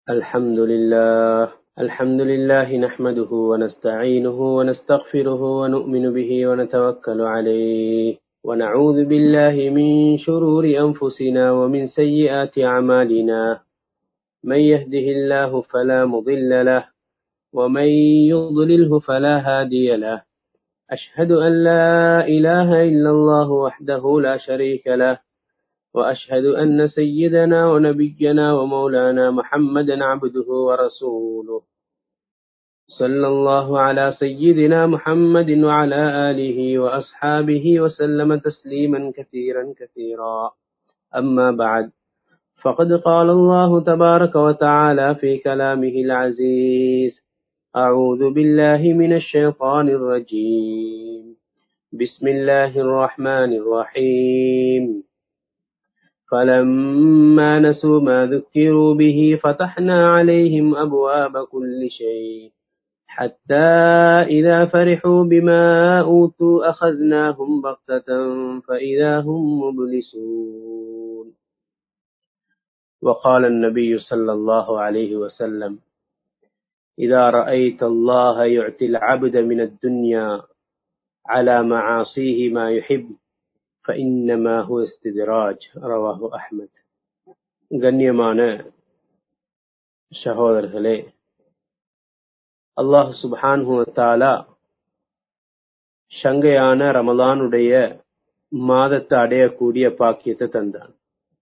الحمد لله الحمد لله نحمده ونستعينه ونستغفره ونؤمن به ونتوكل عليه ونعوذ بالله من شرور أنفسنا ومن سيئات أعمالنا من يهده الله فلا مضل له ومن يضلله فلا هادي له أشهد أن لا إله إلا الله وحده لا شريك له وأشهد أن سيدنا ونبينا ومولانا محمدا عبده ورسوله صلى الله على سيدنا محمد وعلى آله وأصحابه وسلم تسليما كثيرا كثيرا أما بعد فقد قال الله تبارك وتعالى في كلامه العزيز أعوذ بالله من الشيطان الرجيم بسم الله الرحمن الرحيم فلما نسوا ما ذكروا به فتحنا عليهم أبواب كل شيء حتى إذا فرحوا بما أوتوا أخذناهم بغتة فإذا هم مبلسون وقال النبي صلى الله عليه وسلم إذا رأيت الله يعطي العبد من الدنيا على معاصيه ما يحب فإنما هو استدراج رواه أحمد கண்ணியமான சகோதரர்களே அல்லாஹ் சுப்ஹான்ஹு தாலா சங்கையான ரமலானுடைய மாதத்தை அடையக்கூடிய பாக்கியத்தை தந்தான்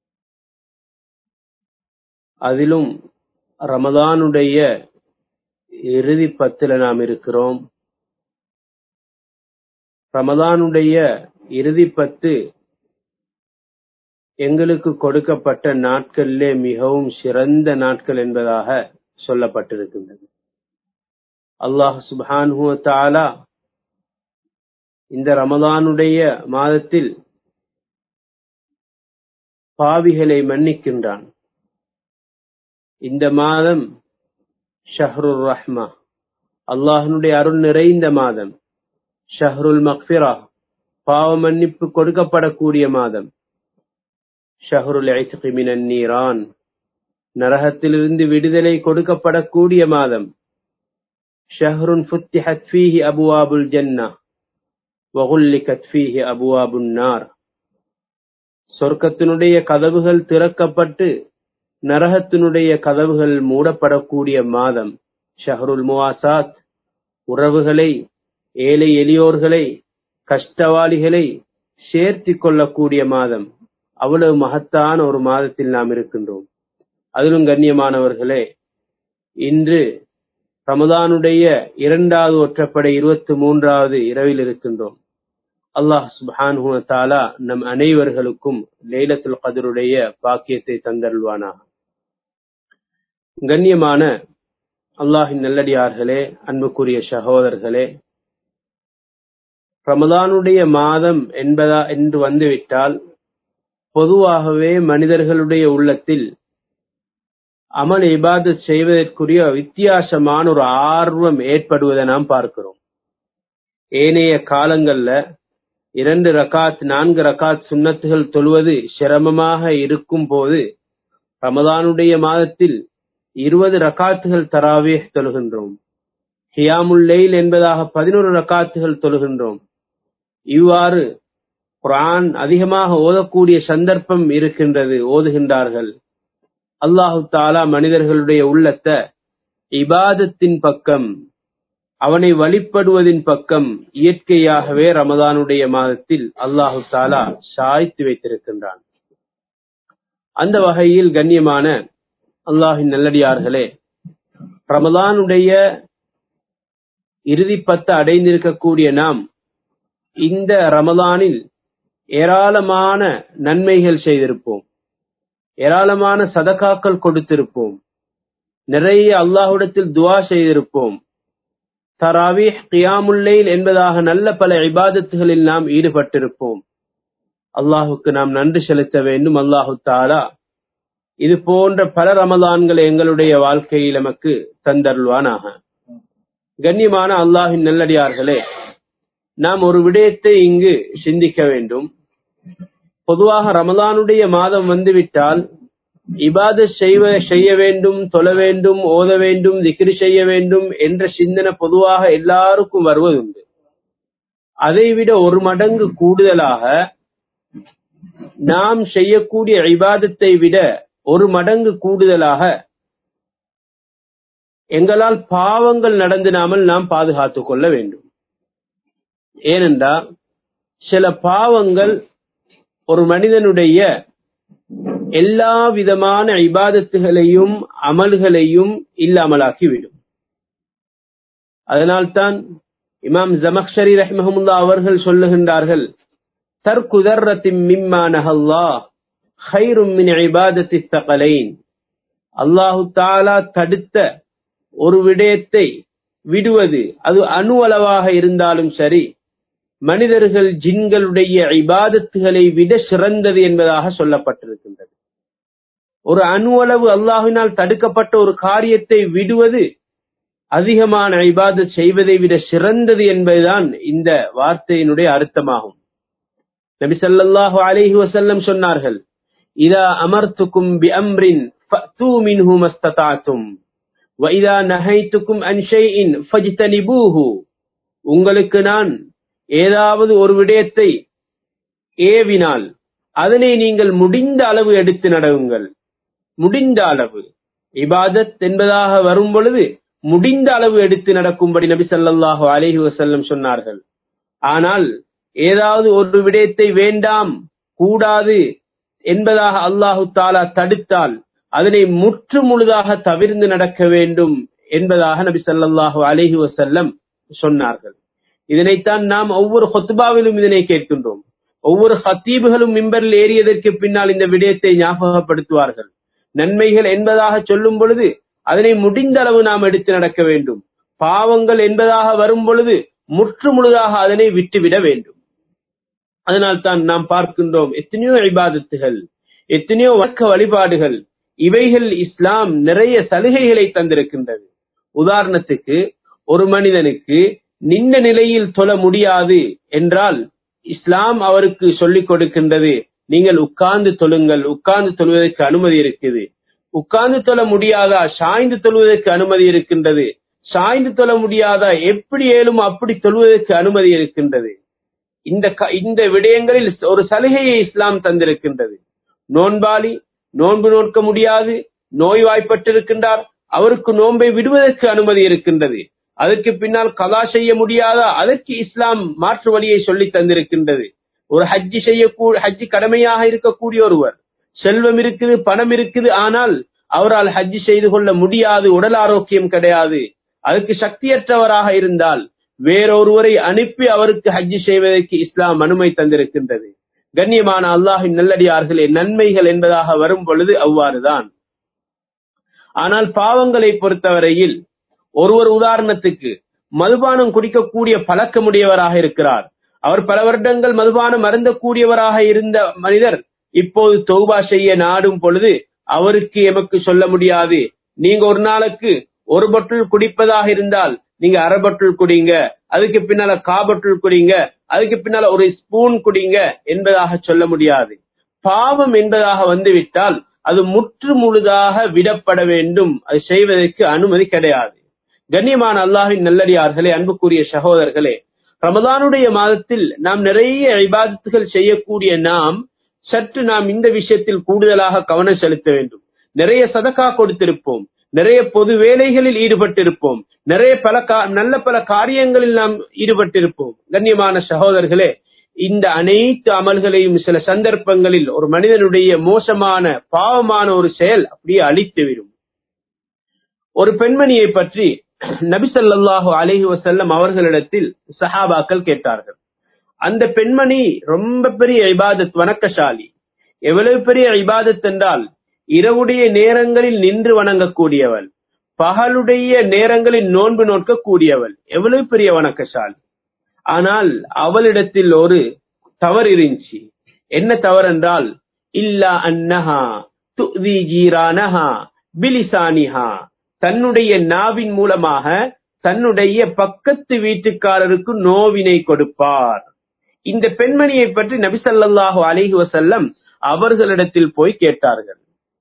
அதிலும் ரமலானுடைய இறுதி பத்துல நாம் இருக்கிறோம் ரமலானுடைய இறுதி பத்து எங்களுக்கு கொடுக்கப்பட்ட நாட்களிலே மிகவும் சிறந்த நாட்கள் என்பதாக சொல்லப்பட்டிருக்கின்றது அல்லாஹ் சுபான்ஹு தாலா இந்த ரமலானுடைய மாதத்தில் பாவிகளை மன்னிக்கின்றான் இந்த மாதம் ஷஹ்ருர் ரஹ்மா அல்லாஹனுடைய அருள் நிறைந்த மாதம் ஷஹ்ருல் மக்ஃபிரா பாவ மன்னிப்பு கொடுக்கப்படக்கூடிய மாதம் ஷஹருல் மினன் நீரான் நரகத்திலிருந்து விடுதலை கொடுக்கப்படக்கூடிய மாதம் ஷஹருன் ஃபுத்திஹத் ஃபீஹி அபுவாபுல் ஜன்னா வகுல்லிகத் ஃபீஹி அபுவாபுன் நார் சொர்க்கத்தினுடைய கதவுகள் திறக்கப்பட்டு நரகத்தினுடைய கதவுகள் மூடப்படக்கூடிய மாதம் ஷஹருல் முவாசாத் உறவுகளை ஏழை எளியோர்களை கஷ்டவாளிகளை சேர்த்தி கொள்ளக்கூடிய மாதம் அவ்வளவு மகத்தான ஒரு மாதத்தில் நாம் இருக்கின்றோம் அதிலும் கண்ணியமானவர்களே இன்று ரமதானுடைய இரண்டாவது ஒற்றப்படை இருபத்தி மூன்றாவது இரவில் இருக்கின்றோம் அல்லாஹ் சுபான்ஹு தாலா நம் அனைவர்களுக்கும் லைலத்துல் கதருடைய பாக்கியத்தை தந்தருள்வானாக கண்ணியமான அல்லாஹின் நல்லடியார்களே அன்புக்குரிய சகோதரர்களே ரமதானுடைய மாதம் என்பதா என்று வந்துவிட்டால் பொதுவாகவே மனிதர்களுடைய உள்ளத்தில் அமல் இபாதத் செய்வதற்குரிய வித்தியாசமான ஒரு ஆர்வம் ஏற்படுவதை நாம் பார்க்கிறோம் ஏனைய காலங்கள்ல இரண்டு ரகாத் நான்கு ரகாத் சுண்ணத்துகள் தொழுவது சிரமமாக இருக்கும் போது ரமதானுடைய மாதத்தில் இருபது ரகாத்துகள் தராவே தொழுகின்றோம் ஹியாமுல்லைல் என்பதாக பதினோரு ரகாத்துகள் தொழுகின்றோம் இவ்வாறு குரான் அதிகமாக ஓதக்கூடிய சந்தர்ப்பம் இருக்கின்றது ஓதுகின்றார்கள் அல்லாஹு தாலா மனிதர்களுடைய உள்ளத்தை இபாதத்தின் பக்கம் அவனை வழிபடுவதின் பக்கம் இயற்கையாகவே ரமதானுடைய மாதத்தில் அல்லாஹு தாலா சாய்த்து வைத்திருக்கின்றான் அந்த வகையில் கண்ணியமான அல்லாஹின் நல்லடியார்களே ரமதானுடைய இறுதி பத்து அடைந்திருக்கக்கூடிய நாம் இந்த ரமதானில் ஏராளமான நன்மைகள் செய்திருப்போம் ஏராளமான சதகாக்கள் கொடுத்திருப்போம் நிறைய அல்லாஹுடத்தில் துவா செய்திருப்போம் தராவீஹ் கியாமுல்லைல் என்பதாக நல்ல பல இபாதத்துகளில் நாம் ஈடுபட்டிருப்போம் அல்லாஹுக்கு நாம் நன்றி செலுத்த வேண்டும் அல்லாஹு தாலா இது போன்ற பல ரமதான்களை எங்களுடைய வாழ்க்கையில் நமக்கு தந்தருள்வானாக கண்ணியமான அல்லாஹின் நல்லடியார்களே நாம் ஒரு விடயத்தை இங்கு சிந்திக்க வேண்டும் பொதுவாக ரமலானுடைய மாதம் வந்துவிட்டால் இபாதத் செய்வ செய்ய வேண்டும் தொழ வேண்டும் ஓத வேண்டும் திக்ரி செய்ய வேண்டும் என்ற சிந்தனை பொதுவாக எல்லாருக்கும் வருவதுண்டு அதைவிட ஒரு மடங்கு கூடுதலாக நாம் செய்யக்கூடிய இபாதத்தை விட ஒரு மடங்கு கூடுதலாக எங்களால் பாவங்கள் நடந்திடாமல் நாம் பாதுகாத்துக் கொள்ள வேண்டும் ஏனென்றால் சில பாவங்கள் ஒரு மனிதனுடைய எல்லா விதமான இபாதத்துகளையும் அமல்களையும் இல்லாமலாக்கிவிடும் அதனால்தான் இமாம் ஜமக்ஷரி ரஹ்மஹமுல்லா அவர்கள் சொல்லுகின்றார்கள் தற்குதர்ரத்தின் மிம்மா நஹல்லா ஹைரும் மின் இபாதத்தி தகலைன் அல்லாஹு தாலா தடுத்த ஒரு விடயத்தை விடுவது அது அணு அளவாக இருந்தாலும் சரி மனிதர்கள் ஜின்களுடைய இபாதத்துகளை விட சிறந்தது என்பதாக சொல்லப்பட்டிருக்கின்றது ஒரு அணு அளவு அல்லாஹினால் தடுக்கப்பட்ட ஒரு காரியத்தை விடுவது அதிகமான இபாதத் செய்வதை விட சிறந்தது என்பதுதான் இந்த வார்த்தையினுடைய அர்த்தமாகும் நபி ஸல்லல்லாஹு அலைஹி வஸல்லம் சொன்னார்கள் இதா அமர்த்துக்கும் பி அம்ரின் ஃபஅது மின்ஹு மஸ்ததாத்தும் வ இதா நஹைத்துக்கும் அன் ஷைஇன் ஃபஜ்தனிபூஹு உங்களுக்கு நான் ஏதாவது ஒரு விடயத்தை ஏவினால் அதனை நீங்கள் முடிந்த அளவு எடுத்து நடவுங்கள் முடிந்த அளவு இபாதத் என்பதாக வரும் பொழுது முடிந்த அளவு எடுத்து நடக்கும்படி நபி ஸல்லல்லாஹு அலைஹி வஸல்லம் சொன்னார்கள் ஆனால் ஏதாவது ஒரு விடயத்தை வேண்டாம் கூடாது என்பதாக அல்லாஹு தாலா தடுத்தால் அதனை முற்று முழுதாக தவிர்ந்து நடக்க வேண்டும் என்பதாக நபி ஸல்லல்லாஹு அலைஹி வஸல்லம் சொன்னார்கள் இதனைத்தான் நாம் ஒவ்வொரு ஹொத்துபாவிலும் இதனை கேட்கின்றோம் ஒவ்வொரு ஹத்தீபுகளும் மிம்பரில் ஏறியதற்கு பின்னால் இந்த விடயத்தை ஞாபகப்படுத்துவார்கள் நன்மைகள் என்பதாக சொல்லும் பொழுது அதனை முடிந்த அளவு நாம் எடுத்து நடக்க வேண்டும் பாவங்கள் என்பதாக வரும் பொழுது முற்று முழுதாக அதனை விட்டுவிட வேண்டும் அதனால் தான் நாம் பார்க்கின்றோம் எத்தனையோ இபாதத்துகள் எத்தனையோ வர்க்க வழிபாடுகள் இவைகள் இஸ்லாம் நிறைய சலுகைகளை தந்திருக்கின்றது உதாரணத்துக்கு ஒரு மனிதனுக்கு நின்ற நிலையில் தொழ முடியாது என்றால் இஸ்லாம் அவருக்கு சொல்லிக் கொடுக்கின்றது நீங்கள் உட்கார்ந்து தொழுங்கள் உட்கார்ந்து தொழுவதற்கு அனுமதி இருக்குது உட்கார்ந்து தொழ முடியாதா சாய்ந்து தொழுவதற்கு அனுமதி இருக்கின்றது சாய்ந்து தொழ முடியாதா எப்படி ஏழும் அப்படி தொழுவதற்கு அனுமதி இருக்கின்றது இந்த இந்த விடயங்களில் ஒரு சலுகையை இஸ்லாம் தந்திருக்கின்றது நோன்பாளி நோன்பு நோக்க முடியாது நோய்வாய்ப்பட்டிருக்கின்றார் அவருக்கு நோன்பை விடுவதற்கு அனுமதி இருக்கின்றது அதற்கு பின்னால் கலா செய்ய முடியாதா அதற்கு இஸ்லாம் மாற்று வழியை சொல்லி தந்திருக்கின்றது ஒரு ஹஜ்ஜி செய்யக்கூடிய ஹஜ்ஜி கடமையாக இருக்கக்கூடிய ஒருவர் செல்வம் இருக்குது பணம் இருக்குது ஆனால் அவரால் ஹஜ்ஜி செய்து கொள்ள முடியாது உடல் ஆரோக்கியம் கிடையாது அதுக்கு சக்தியற்றவராக இருந்தால் வேறொருவரை அனுப்பி அவருக்கு ஹஜ்ஜி செய்வதற்கு இஸ்லாம் அனுமதி தந்திருக்கின்றது கண்ணியமான அல்லாஹின் நல்லடியார்களே நன்மைகள் என்பதாக வரும் பொழுது அவ்வாறுதான் ஆனால் பாவங்களை பொறுத்தவரையில் ஒருவர் உதாரணத்துக்கு மதுபானம் குடிக்கக்கூடிய பழக்கமுடையவராக இருக்கிறார் அவர் பல வருடங்கள் மதுபானம் அருந்தக்கூடியவராக இருந்த மனிதர் இப்போது தௌபா செய்ய நாடும் பொழுது அவருக்கு எமக்கு சொல்ல முடியாது நீங்க ஒரு நாளுக்கு ஒரு பட்டில் குடிப்பதாக இருந்தால் நீங்க அரை பட்டில் குடிங்க அதுக்கு பின்னால கா பட்டில் குடிங்க அதுக்கு பின்னால ஒரு ஸ்பூன் குடிங்க என்பதாக சொல்ல முடியாது பாவம் என்பதாக வந்துவிட்டால் அது முற்று முழுதாக விடப்பட வேண்டும் அது செய்வதற்கு அனுமதி கிடையாது கண்ணியமான அல்லாஹின் நல்லடியார்களே அன்புக்குரிய சகோதரர்களே ரமதானுடைய மாதத்தில் நாம் நிறைய இபாதத்துகள் செய்யக்கூடிய நாம் சற்று நாம் இந்த விஷயத்தில் கூடுதலாக கவனம் செலுத்த வேண்டும் நிறைய சதக்கா கொடுத்திருப்போம் நிறைய பொது வேலைகளில் ஈடுபட்டிருப்போம் நிறைய பல நல்ல பல காரியங்களில் நாம் ஈடுபட்டிருப்போம் கண்ணியமான சகோதரர்களே இந்த அனைத்து அமல்களையும் சில சந்தர்ப்பங்களில் ஒரு மனிதனுடைய மோசமான பாவமான ஒரு செயல் அப்படியே அழித்துவிடும் ஒரு பெண்மணியை பற்றி நபிசல்லாஹு அலஹி வசல்லம் அவர்களிடத்தில் சஹாபாக்கள் கேட்டார்கள் அந்த பெண்மணி ரொம்ப பெரிய இபாதத் வணக்கசாலி எவ்வளவு பெரிய இபாதத் என்றால் இரவுடைய நேரங்களில் நின்று வணங்கக்கூடியவள் பகலுடைய நேரங்களில் நோன்பு நோக்கக்கூடியவள் எவ்வளவு பெரிய வணக்கசாலி ஆனால் அவளிடத்தில் ஒரு தவறு இருந்துச்சு என்ன தவறு என்றால் இல்லா அன்னஹா துதி ஜீரானஹா பிலிசானிஹா தன்னுடைய நாவின் மூலமாக தன்னுடைய பக்கத்து வீட்டுக்காரருக்கு நோவினை கொடுப்பார் இந்த பெண்மணியை பற்றி நபிசல்லாஹு அலிஹி வசல்லம் அவர்களிடத்தில் போய் கேட்டார்கள்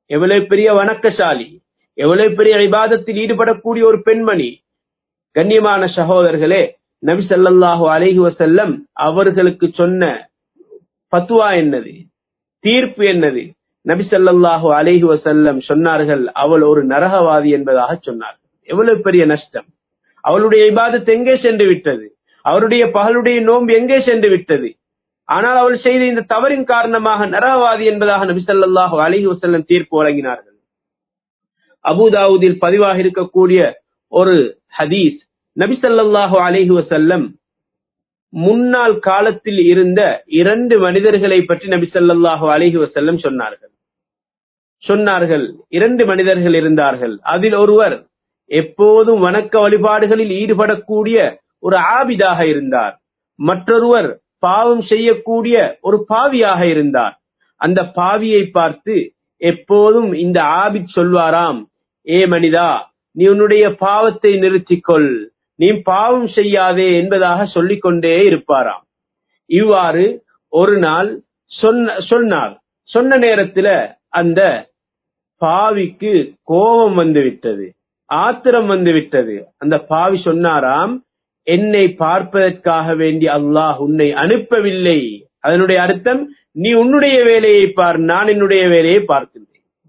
எவ்வளவு பெரிய வணக்கசாலி எவ்வளவு பெரிய இபாதத்தில் ஈடுபடக்கூடிய ஒரு பெண்மணி கண்ணியமான சகோதரர்களே நபி ஸல்லல்லாஹு அலைஹி வஸல்லம் அவர்களுக்கு சொன்ன பத்துவா என்னது தீர்ப்பு என்னது நபி ஸல்லல்லாஹு அலைஹி வஸல்லம் சொன்னார்கள் அவள் ஒரு நரகவாதி என்பதாக சொன்னார்கள் எவ்வளவு பெரிய நஷ்டம் அவளுடைய இபாதத் எங்கே சென்று விட்டது அவருடைய பகலுடைய நோன்பு எங்கே சென்று விட்டது ஆனால் அவள் செய்த இந்த தவறின் காரணமாக நரகவாதி என்பதாக நபி ஸல்லல்லாஹு அலைஹி வஸல்லம் தீர்ப்பு வழங்கினார்கள் அபுதாவுதில் பதிவாக இருக்கக்கூடிய ஒரு ஹதீஸ் நபி ஸல்லல்லாஹு அலைஹி வஸல்லம் முன்னாள் காலத்தில் இருந்த இரண்டு மனிதர்களை பற்றி நபி ஸல்லல்லாஹு அலைஹி வஸல்லம் சொன்னார்கள் சொன்னார்கள் இரண்டு மனிதர்கள் இருந்தார்கள் அதில் ஒருவர் எப்போதும் வணக்க வழிபாடுகளில் ஈடுபடக்கூடிய ஒரு ஆபிதாக இருந்தார் மற்றொருவர் பாவம் செய்யக்கூடிய ஒரு பாவியாக இருந்தார் அந்த பாவியை பார்த்து எப்போதும் இந்த ஆபித் சொல்வாராம் ஏ மனிதா நீ உன்னுடைய பாவத்தை நிறுத்திக்கொள் நீ பாவம் செய்யாதே என்பதாக சொல்லிக் கொண்டே இருப்பாராம் இவ்வாறு ஒரு நாள் சொன்ன சொன்னார் சொன்ன நேரத்துல அந்த பாவிக்கு கோபம் வந்து விட்டது ஆத்திரம் வந்து விட்டது அந்த பாவி சொன்னாராம் என்னை பார்ப்பதற்காக வேண்டி அல்லாஹ் உன்னை அனுப்பவில்லை அதனுடைய அர்த்தம் நீ உன்னுடைய வேலையை பார் நான் என்னுடைய வேலையை பார்க்கின்றேன்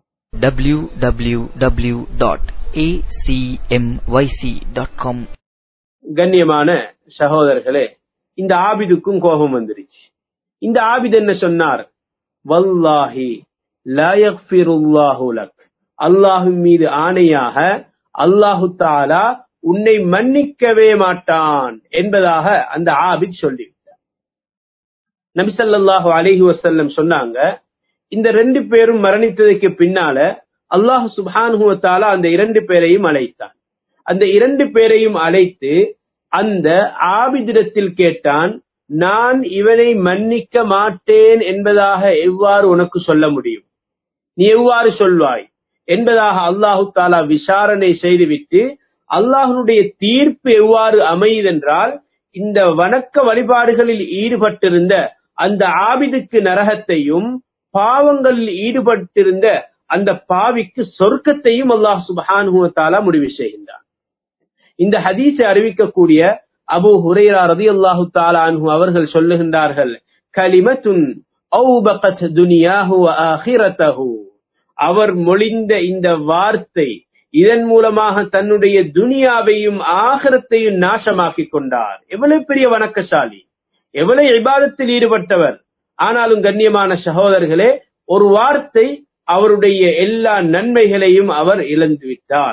www.acmyc.com கண்ணியமான சகோதரர்களே இந்த ஆபிதுக்கும் கோபம் வந்துருச்சு இந்த ஆபித் என்ன சொன்னார் வல்லாஹி லா யக்ஃபிருல்லாஹு லக் அல்லாஹ்வின் மீது ஆணையாக அல்லாஹு தாலா உன்னை மன்னிக்கவே மாட்டான் என்பதாக அந்த ஆபித் சொல்லிவிட்டார் நபி ஸல்லல்லாஹு அலைஹி வஸல்லம் சொன்னாங்க இந்த ரெண்டு பேரும் மரணித்ததற்கு பின்னால அல்லாஹ் சுப்ஹானஹு வ தஆலா அந்த இரண்டு பேரையும் அழைத்தான் அந்த இரண்டு பேரையும் அழைத்து அந்த ஆபிதிடத்தில் கேட்டான் நான் இவனை மன்னிக்க மாட்டேன் என்பதாக எவ்வாறு உனக்கு சொல்ல முடியும் நீ எவ்வாறு சொல்வாய் என்பதாக அல்லாஹு தாலா விசாரணை செய்துவிட்டு அல்லாஹனுடைய தீர்ப்பு எவ்வாறு அமையுதென்றால் இந்த வணக்க வழிபாடுகளில் ஈடுபட்டிருந்த அந்த ஆபிதுக்கு நரகத்தையும் பாவங்களில் ஈடுபட்டிருந்த அந்த பாவிக்கு சொர்க்கத்தையும் அல்லாஹ் சுபஹானஹு வ தஆலா முடிவு செய்கின்றான் இந்த ஹதீஸை அறிவிக்கக்கூடிய அபு ஹுரைரா ரலியல்லாஹு தஆலா அன்ஹு அவர்கள் சொல்லுகின்றார்கள் கலிமத்துன் அவுபகத் துனியாஹு வ ஆখিরাতাஹு அவர் மொழிந்த இந்த வார்த்தை இதன் மூலமாக தன்னுடைய துனியாவையும் ஆகிரத்தையும் நாசமாக்கி கொண்டார் எவ்வளவு பெரிய வணக்கசாலி எவ்வளவு இபாதத்தில் ஈடுபட்டவர் ஆனாலும் கண்ணியமான சகோதரர்களே ஒரு வார்த்தை அவருடைய எல்லா நன்மைகளையும் அவர் இழந்து விட்டார்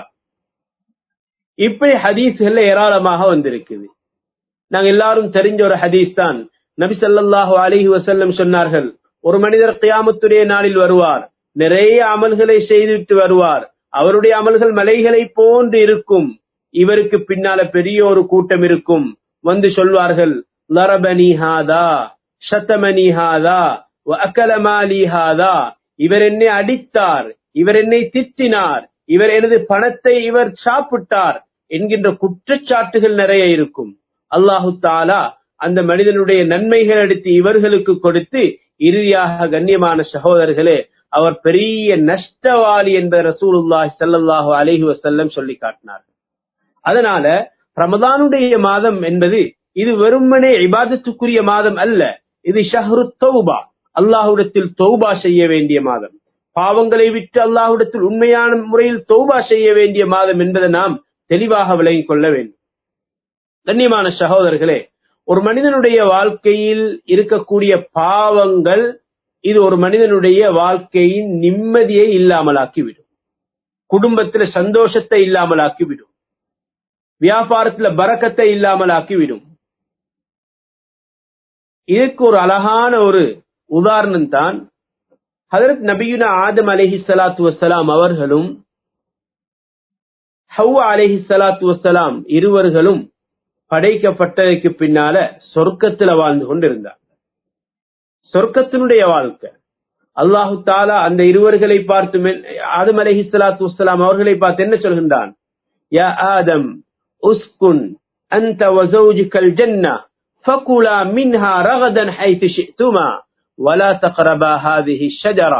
இப்படி ஹதீஸ்கள் ஏராளமாக வந்திருக்குது நாங்க எல்லாரும் தெரிஞ்ச ஒரு ஹதீஸ் தான் நபி ஸல்லல்லாஹு அலைஹி வஸல்லம் சொன்னார்கள் ஒரு மனிதர் கியாமத்துடைய நாளில் வருவார் நிறைய அமல்களை செய்துவிட்டு வருவார் அவருடைய அமல்கள் மலைகளை போன்று இருக்கும் இவருக்கு பின்னால பெரிய ஒரு கூட்டம் இருக்கும் வந்து சொல்வார்கள் லரபனி ஹாதா ஷத்தமனி ஹாதா அக்கல மாலி ஹாதா இவர் என்னை அடித்தார் இவர் என்னை திட்டினார் இவர் எனது பணத்தை இவர் சாப்பிட்டார் என்கின்ற குற்றச்சாட்டுகள் நிறைய இருக்கும் அல்லாஹு தாலா அந்த மனிதனுடைய நன்மைகள் எடுத்து இவர்களுக்கு கொடுத்து இறுதியாக கண்ணியமான சகோதரர்களே அவர் பெரிய நஷ்டவாளி என்பதை ரசூலுல்லாஹி ஸல்லல்லாஹு அலைஹி வஸல்லம் சொல்லி காட்டினார் அதனால ரமதானுடைய மாதம் என்பது இது வெறுமனே இபாதத்துக்குரிய மாதம் அல்ல இது ஷஹ்ரு தௌபா அல்லாஹ்விடத்தில் தௌபா செய்ய வேண்டிய மாதம் பாவங்களை விட்டு அல்லாஹ்விடத்தில் உண்மையான முறையில் தௌபா செய்ய வேண்டிய மாதம் என்பதை நாம் தெளிவாக விளங்கிக் கொள்ள வேண்டும் கண்ணியமான சகோதரர்களே ஒரு மனிதனுடைய வாழ்க்கையில் இருக்கக்கூடிய பாவங்கள் இது ஒரு மனிதனுடைய வாழ்க்கையின் நிம்மதியை இல்லாமலாக்கிவிடும் குடும்பத்துல சந்தோஷத்தை இல்லாமலாக்கிவிடும் வியாபாரத்துல பறக்கத்தை இல்லாமலாக்கிவிடும் இதுக்கு ஒரு அழகான ஒரு உதாரணம் தான் ஹதரத் நபியுனா ஆதம் அலஹி சலாத்து வசலாம் அவர்களும் ஹவ்வா அலஹி சலாத்து வசலாம் இருவர்களும் படைக்கப்பட்டதற்கு பின்னால சொர்க்கத்துல வாழ்ந்து கொண்டிருந்தார் சொர்க்கத்தினுடைய வாழ்க்கை அல்லாஹு தாலா அந்த இருவர்களை பார்த்து ஆதம் அலஹி சலாத்து வசலாம் அவர்களை பார்த்து என்ன சொல்கின்றான் யா ஆதம் உஸ்குன் أنت وزوجك الجنة فكلا منها رغدا حيث شئتما ولا تقربا هذه الشجرة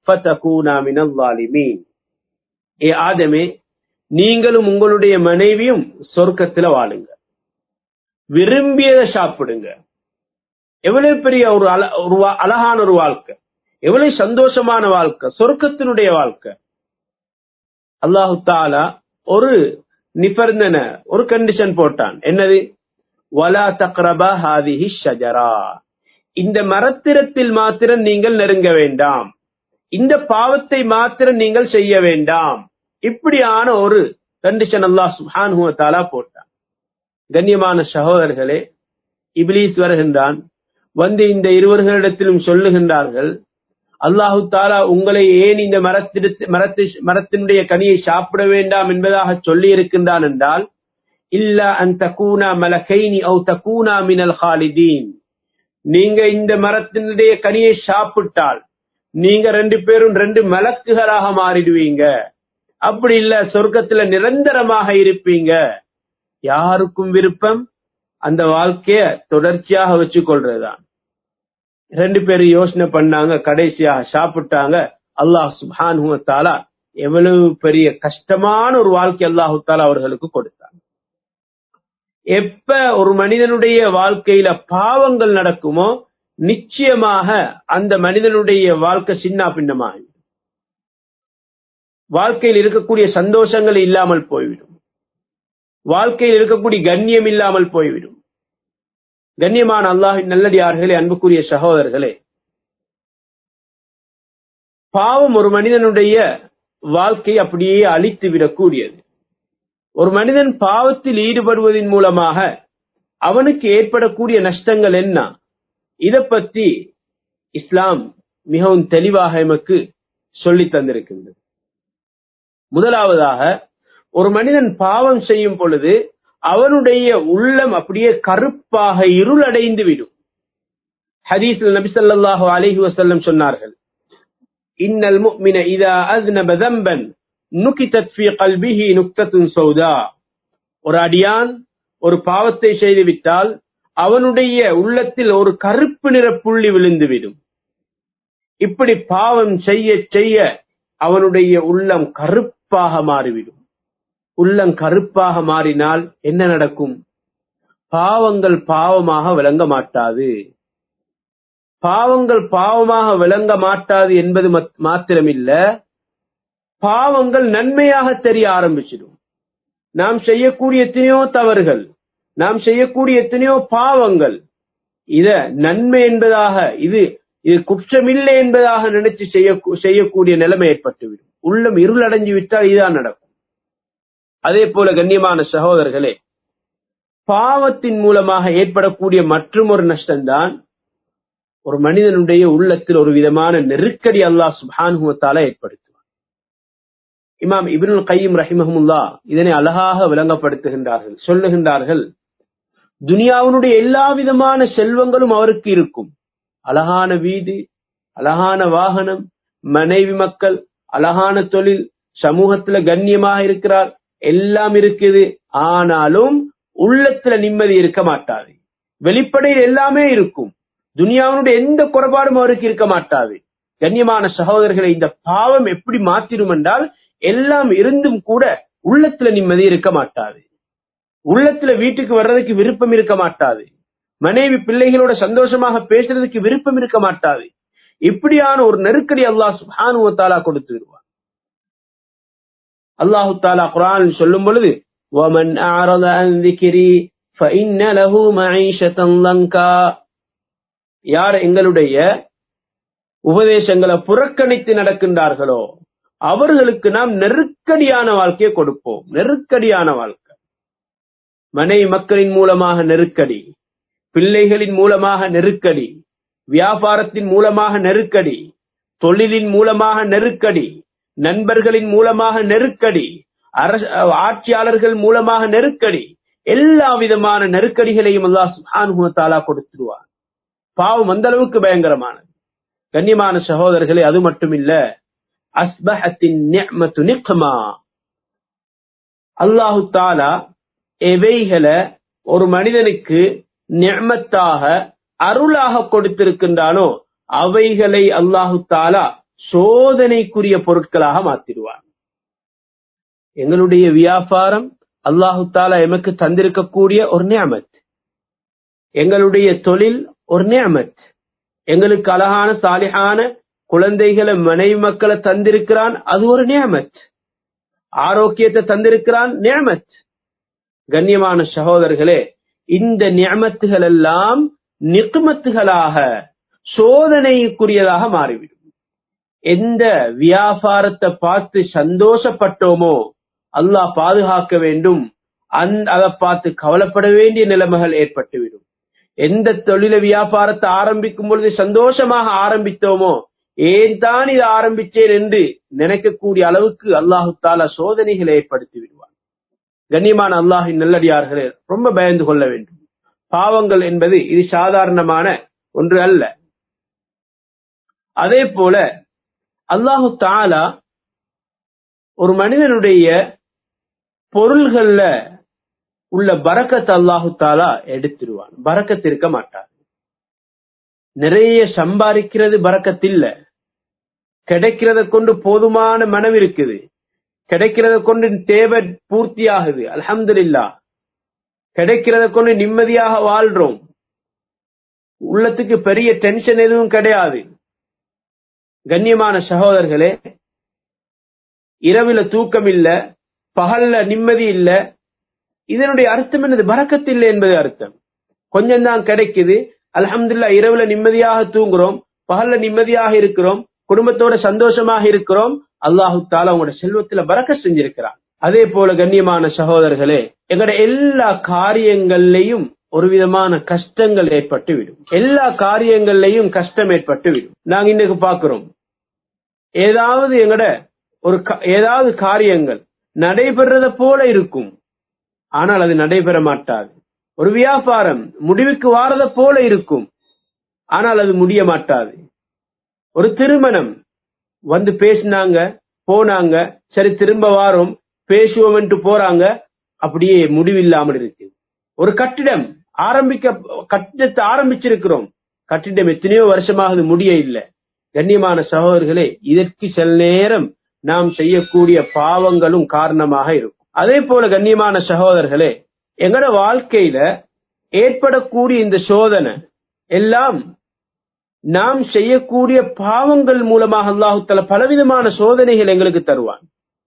ஃபதகூனா மினல் ஸாலிமீன் ஏ ஆதமே நீங்களும் உங்களுடைய மனைவியும் சொர்க்கத்துல வாழுங்க விரும்பியதை சாப்பிடுங்க எவ்வளவு பெரிய ஒரு அல- ஒரு வா- அழகான ஒரு வாழ்க்கை எவ்வளவு சந்தோஷமான வாழ்க்கை சொர்க்கத்தினுடைய வாழ்க்கை அல்லாஹு தாலா ஒரு நிபந்தனை ஒரு கண்டிஷன் போட்டான் என்னது வலா தக்ரபா ஹாதிஹி ஷஜரா இந்த மரத்திரத்தில் மாத்திரம் நீங்கள் நெருங்க வேண்டாம் இந்த பாவத்தை மாத்திரம் நீங்கள் செய்ய வேண்டாம் இப்படியான ஒரு கண்டிஷன் அல்லாஹ் சுப்ஹானஹு வ தஆலா போட்டான் கண்ணியமான சகோதரர்களே இப்லீஸ் வருகின்றான் வந்து இந்த இருவர்களிடத்திலும் சொல்லுகின்றார்கள் அல்லாஹு தாலா உங்களை ஏன் இந்த மரத்திற்கு மரத்து மரத்தினுடைய கனியை சாப்பிட வேண்டாம் என்பதாக சொல்லி இருக்கின்றான் என்றால் இல்ல அன் தக்கூனா மலகைனி அவு தக்கூனா மினல் ஹாலிதீன் நீங்க இந்த மரத்தினுடைய கனியை சாப்பிட்டால் நீங்க ரெண்டு பேரும் ரெண்டு மலக்குகளாக மாறிடுவீங்க அப்படி இல்ல சொர்க்கத்துல நிரந்தரமாக இருப்பீங்க யாருக்கும் விருப்பம் அந்த வாழ்க்கைய தொடர்ச்சியாக வச்சு கொள்றதுதான் ரெண்டு பேரும் யோசனை பண்ணாங்க கடைசியாக சாப்பிட்டாங்க அல்லாஹ் சுப்ஹானஹு வ தஆலா எவ்வளவு பெரிய கஷ்டமான ஒரு வாழ்க்கை அல்லாஹு தாலா அவர்களுக்கு கொடுத்தார் எப்ப ஒரு மனிதனுடைய வாழ்க்கையில பாவங்கள் நடக்குமோ நிச்சயமாக அந்த மனிதனுடைய வாழ்க்கை சின்ன பின்னமாகி வாழ்க்கையில் இருக்கக்கூடிய சந்தோஷங்கள் இல்லாமல் போய்விடும் வாழ்க்கையில் இருக்கக்கூடிய கண்ணியம் இல்லாமல் போய்விடும் கண்ணியமான அல்லாஹின் நல்லடியார்களே அன்புக்குரிய சகோதரர்களே பாவம் ஒரு மனிதனுடைய வாழ்க்கை அப்படியே அழித்து விடக்கூடியது ஒரு மனிதன் பாவத்தில் ஈடுபடுவதன் மூலமாக அவனுக்கு ஏற்படக்கூடிய நஷ்டங்கள் என்ன இத பத்தி இஸ்லாம் மிகவும் தெளிவாக எமக்கு சொல்லி தந்திருக்கின்றது முதலாவதாக ஒரு மனிதன் பாவம் செய்யும் பொழுது அவனுடைய உள்ளம் அப்படியே கருப்பாக இருளடைந்து விடும் ஹதீஸில் நபி ஸல்லல்லாஹு அலைஹி வஸல்லம் சொன்னார்கள் இன்னல் முஃமின இதா அஸ்னப ذنبا நுகிதத் ஃபீ கல்பிஹி நுக்தத்துன் சௌதா ஒரு அடியான் ஒரு பாவத்தை செய்து விட்டால் அவனுடைய உள்ளத்தில் ஒரு கருப்பு நிற புள்ளி விழுந்துவிடும் இப்படி பாவம் செய்ய செய்ய அவனுடைய உள்ளம் கருப்பாக மாறிவிடும் உள்ளம் கருப்பாக மாறினால் என்ன நடக்கும் பாவங்கள் பாவமாக விளங்க மாட்டாது பாவங்கள் பாவமாக விளங்க மாட்டாது என்பது மத்- மாத்திரமில்ல பாவங்கள் நன்மையாக தெரிய ஆரம்பிச்சிடும் நாம் செய்யக்கூடிய எத்தனையோ தவறுகள் நாம் செய்யக்கூடிய எத்தனையோ பாவங்கள் இத நன்மை என்பதாக இது இது குற்றமில்லை என்பதாக நினைச்சு செய்ய செய்யக்கூடிய நிலைமை ஏற்பட்டுவிடும் உள்ளம் இருளடைஞ்சு விட்டால் இதுதான் நடக்கும் அதே போல கண்ணியமான சகோதரர்களே பாவத்தின் மூலமாக ஏற்படக்கூடிய மற்றும் ஒரு நஷ்டம்தான் ஒரு மனிதனுடைய உள்ளத்தில் ஒரு விதமான நெருக்கடி அல்லாஹ் சுபானுவத்தால ஏற்படுத்துவான் இமாம் இப்னுல் கையும் ரஹிமஹமுல்லா இதனை அழகாக விளங்கப்படுத்துகின்றார்கள் சொல்லுகின்றார்கள் துனியாவினுடைய எல்லா விதமான செல்வங்களும் அவருக்கு இருக்கும் அழகான வீடு அழகான வாகனம் மனைவி மக்கள் அழகான தொழில் சமூகத்துல கண்ணியமாக இருக்கிறார் எல்லாம் இருக்குது ஆனாலும் உள்ளத்துல நிம்மதி இருக்க மாட்டாது வெளிப்படையில் எல்லாமே இருக்கும் துனியாவினுடைய எந்த குறைபாடும் அவருக்கு இருக்க மாட்டாது கண்ணியமான சகோதரர்களை இந்த பாவம் எப்படி மாத்திரும் என்றால் எல்லாம் இருந்தும் கூட உள்ளத்துல நிம்மதி இருக்க மாட்டாது உள்ளத்துல வீட்டுக்கு வர்றதுக்கு விருப்பம் இருக்க மாட்டாது மனைவி பிள்ளைகளோட சந்தோஷமாக பேசுறதுக்கு விருப்பம் இருக்க மாட்டாது இப்படியான ஒரு நெருக்கடி அல்லாஹ் சுப்ஹானஹு வ தஆலா கொடுத்து விடுவான் அல்லாஹு தாலா குர்ஆன் சொல்லும் பொழுது وَمَنْ أَعْرَضَ عَنْ ذِكْرِي فَإِنَّ لَهُ مَعِيشَةً ضَنْكًا யார் எங்களுடைய உபதேசங்களை புறக்கணித்து நடக்கின்றார்களோ அவர்களுக்கு நாம் நெருக்கடியான வாழ்க்கையை கொடுப்போம் நெருக்கடியான வாழ்க்கை மனைவி மக்களின் மூலமாக நெருக்கடி பிள்ளைகளின் மூலமாக நெருக்கடி வியாபாரத்தின் மூலமாக நெருக்கடி தொழிலின் மூலமாக நெருக்கடி நண்பர்களின் மூலமாக நெருக்கடி அரச ஆட்சியாளர்கள் மூலமாக நெருக்கடி எல்லா விதமான நெருக்கடிகளையும் அல்லாஹ் சுப்ஹானஹு வ தஆலா கொடுத்துருவார் பாவம் அந்த அளவுக்கு பயங்கரமானது கண்ணியமான சகோதரர்களே அது மட்டுமில்ல அஸ்பஹத்தின் நிஅமத்து நிக்மா அல்லாஹு தாலா எவைகளை ஒரு மனிதனுக்கு நிஅமத்தாக அருளாக கொடுத்திருக்கின்றானோ அவைகளை அல்லாஹு தாலா சோதனைக்குரிய பொருட்களாக மாத்திடுவான் எங்களுடைய வியாபாரம் அல்லாஹு தாலா எமக்கு தந்திருக்கக்கூடிய ஒரு நியமத் எங்களுடைய தொழில் ஒரு நியமத் எங்களுக்கு அழகான சாலிஹான குழந்தைகளை மனைவி மக்களை தந்திருக்கிறான் அது ஒரு நியமத் ஆரோக்கியத்தை தந்திருக்கிறான் நியமத் கண்ணியமான சகோதரர்களே இந்த நியமத்துகள் எல்லாம் நிக்குமத்துகளாக சோதனைக்குரியதாக மாறிவிடும் எந்த வியாபாரத்தை பார்த்து சந்தோஷப்பட்டோமோ அல்லாஹ் பாதுகாக்க வேண்டும் அதை பார்த்து கவலைப்பட வேண்டிய நிலைமைகள் ஏற்பட்டுவிடும் எந்த தொழில வியாபாரத்தை ஆரம்பிக்கும் பொழுது சந்தோஷமாக ஆரம்பித்தோமோ ஏன் தான் இதை ஆரம்பிச்சேன் என்று நினைக்கக்கூடிய அளவுக்கு அல்லாஹு தாலா சோதனைகளை ஏற்படுத்தி விடுவார் கண்ணியமான அல்லாஹின் நல்லடியார்களே ரொம்ப பயந்து கொள்ள வேண்டும் பாவங்கள் என்பது இது சாதாரணமான ஒன்று அல்ல அதே போல அல்லாஹு தாலா ஒரு மனிதனுடைய பொருள்கள்ல உள்ள பறக்கத்தை அல்லாஹு தாலா எடுத்துருவான் பறக்கத்து இருக்க மாட்டார் நிறைய சம்பாதிக்கிறது பறக்கத்தில்ல கிடைக்கிறத கொண்டு போதுமான மனம் இருக்குது கிடைக்கிறத கொண்டு தேவை பூர்த்தி ஆகுது அலமதுல்லா கிடைக்கிறத கொண்டு நிம்மதியாக வாழ்றோம் உள்ளத்துக்கு பெரிய டென்ஷன் எதுவும் கிடையாது கண்ணியமான சகோதரர்களே இரவுல தூக்கம் இல்ல பகல்ல நிம்மதி இல்ல இதனுடைய அர்த்தம் என்னது பறக்கத்தில்லை என்பது அர்த்தம் கொஞ்சம் தான் கிடைக்குது அலமதுல்லா இரவுல நிம்மதியாக தூங்குறோம் பகல்ல நிம்மதியாக இருக்கிறோம் குடும்பத்தோட சந்தோஷமாக இருக்கிறோம் அல்லாஹு தாலா உங்களோட செல்வத்துல பறக்க செஞ்சிருக்கிறான் அதே போல கண்ணியமான சகோதரர்களே எங்களோட எல்லா காரியங்கள்லையும் ஒரு விதமான கஷ்டங்கள் ஏற்பட்டு விடும் எல்லா காரியங்கள்லையும் கஷ்டம் ஏற்பட்டு விடும் நாங்க இன்னைக்கு பாக்குறோம் ஏதாவது எங்கட ஒரு ஏதாவது காரியங்கள் நடைபெறத போல இருக்கும் ஆனால் அது நடைபெற மாட்டாது ஒரு வியாபாரம் முடிவுக்கு வாரத போல இருக்கும் ஆனால் அது முடிய மாட்டாது ஒரு திருமணம் வந்து பேசினாங்க போனாங்க சரி திரும்ப வாரோம் பேசுவோம் போறாங்க அப்படியே முடிவில்லாமல் இருக்கு ஒரு கட்டிடம் ஆரம்பிக்க கட்டிடத்தை ஆரம்பிச்சிருக்கிறோம் கட்டிடம் எத்தனையோ வருஷமாக முடிய இல்லை கண்ணியமான சகோதரர்களே இதற்கு சில நேரம் நாம் செய்யக்கூடிய பாவங்களும் காரணமாக இருக்கும் அதே போல கண்ணியமான சகோதரர்களே எங்கட வாழ்க்கையில ஏற்படக்கூடிய இந்த சோதனை எல்லாம் நாம் செய்யக்கூடிய பாவங்கள் மூலமாக அல்லாஹுத்தல பலவிதமான சோதனைகள் எங்களுக்கு தருவான்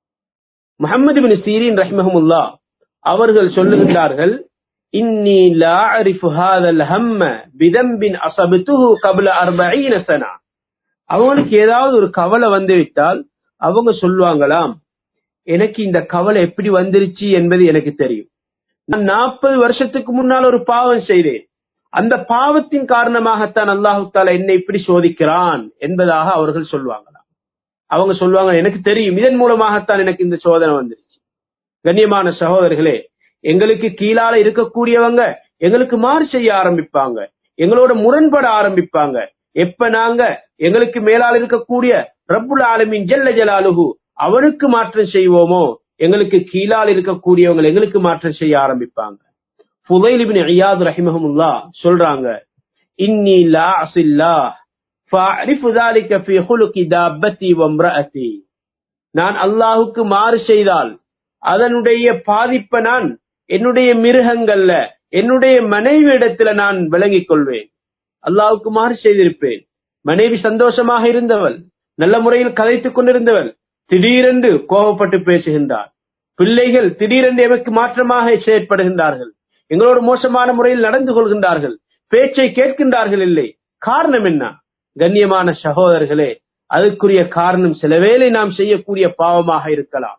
முகமது பின் சீரின் ரஹ்மஹமுல்லா அவர்கள் சொல்லுகின்றார்கள் இன்னி லா அரிஃபு ஹாதல் ஹம்ம பிதம்பின் அசபத்துஹு கபல அர்பஈன சனா அவங்களுக்கு ஏதாவது ஒரு கவலை வந்து விட்டால் அவங்க சொல்லுவாங்களாம் எனக்கு இந்த கவலை எப்படி வந்துருச்சு என்பது எனக்கு தெரியும் நான் நாற்பது வருஷத்துக்கு முன்னால் ஒரு பாவம் செய்தேன் அந்த பாவத்தின் காரணமாகத்தான் அல்லாஹு தாலா என்னை இப்படி சோதிக்கிறான் என்பதாக அவர்கள் சொல்லுவாங்களாம் அவங்க சொல்லுவாங்க எனக்கு தெரியும் இதன் மூலமாகத்தான் எனக்கு இந்த சோதனை வந்துருச்சு கண்ணியமான சகோதரர்களே எங்களுக்கு கீழால இருக்கக்கூடியவங்க எங்களுக்கு மாறு செய்ய ஆரம்பிப்பாங்க எங்களோட முரண்பட ஆரம்பிப்பாங்க எப்ப நாங்க எங்களுக்கு மேலால் இருக்கக்கூடிய ரப்புல் ஆலமின் ஜெல்ல ஜலாலுகு அவனுக்கு மாற்றம் செய்வோமோ எங்களுக்கு கீழால் இருக்கக்கூடியவங்க எங்களுக்கு மாற்றம் செய்ய ஆரம்பிப்பாங்க ஃபுதைல் இப்னு இயாத் ரஹிமஹமுல்லா சொல்றாங்க இன்னி லா அஸில்லா ஃபஅரிஃபு ذلك في خلق دابتي وامرأتي நான் அல்லாஹ்வுக்கு மாறு செய்தால் அதனுடைய பாதிப்பை நான் என்னுடைய மிருகங்கள்ல என்னுடைய மனைவி இடத்துல நான் விளங்கிக் கொள்வேன் அல்லாஹ்வுக்கு மாறு செய்திருப்பேன் மனைவி சந்தோஷமாக இருந்தவள் நல்ல முறையில் கதைத்துக் கொண்டிருந்தவள் திடீரென்று கோபப்பட்டு பேசுகின்றார் பிள்ளைகள் திடீரென்று எமக்கு மாற்றமாக செயற்படுகின்றார்கள் எங்களோடு மோசமான முறையில் நடந்து கொள்கின்றார்கள் பேச்சை கேட்கின்றார்கள் இல்லை காரணம் என்ன கண்ணியமான சகோதரர்களே அதுக்குரிய காரணம் சில வேளை நாம் செய்யக்கூடிய பாவமாக இருக்கலாம்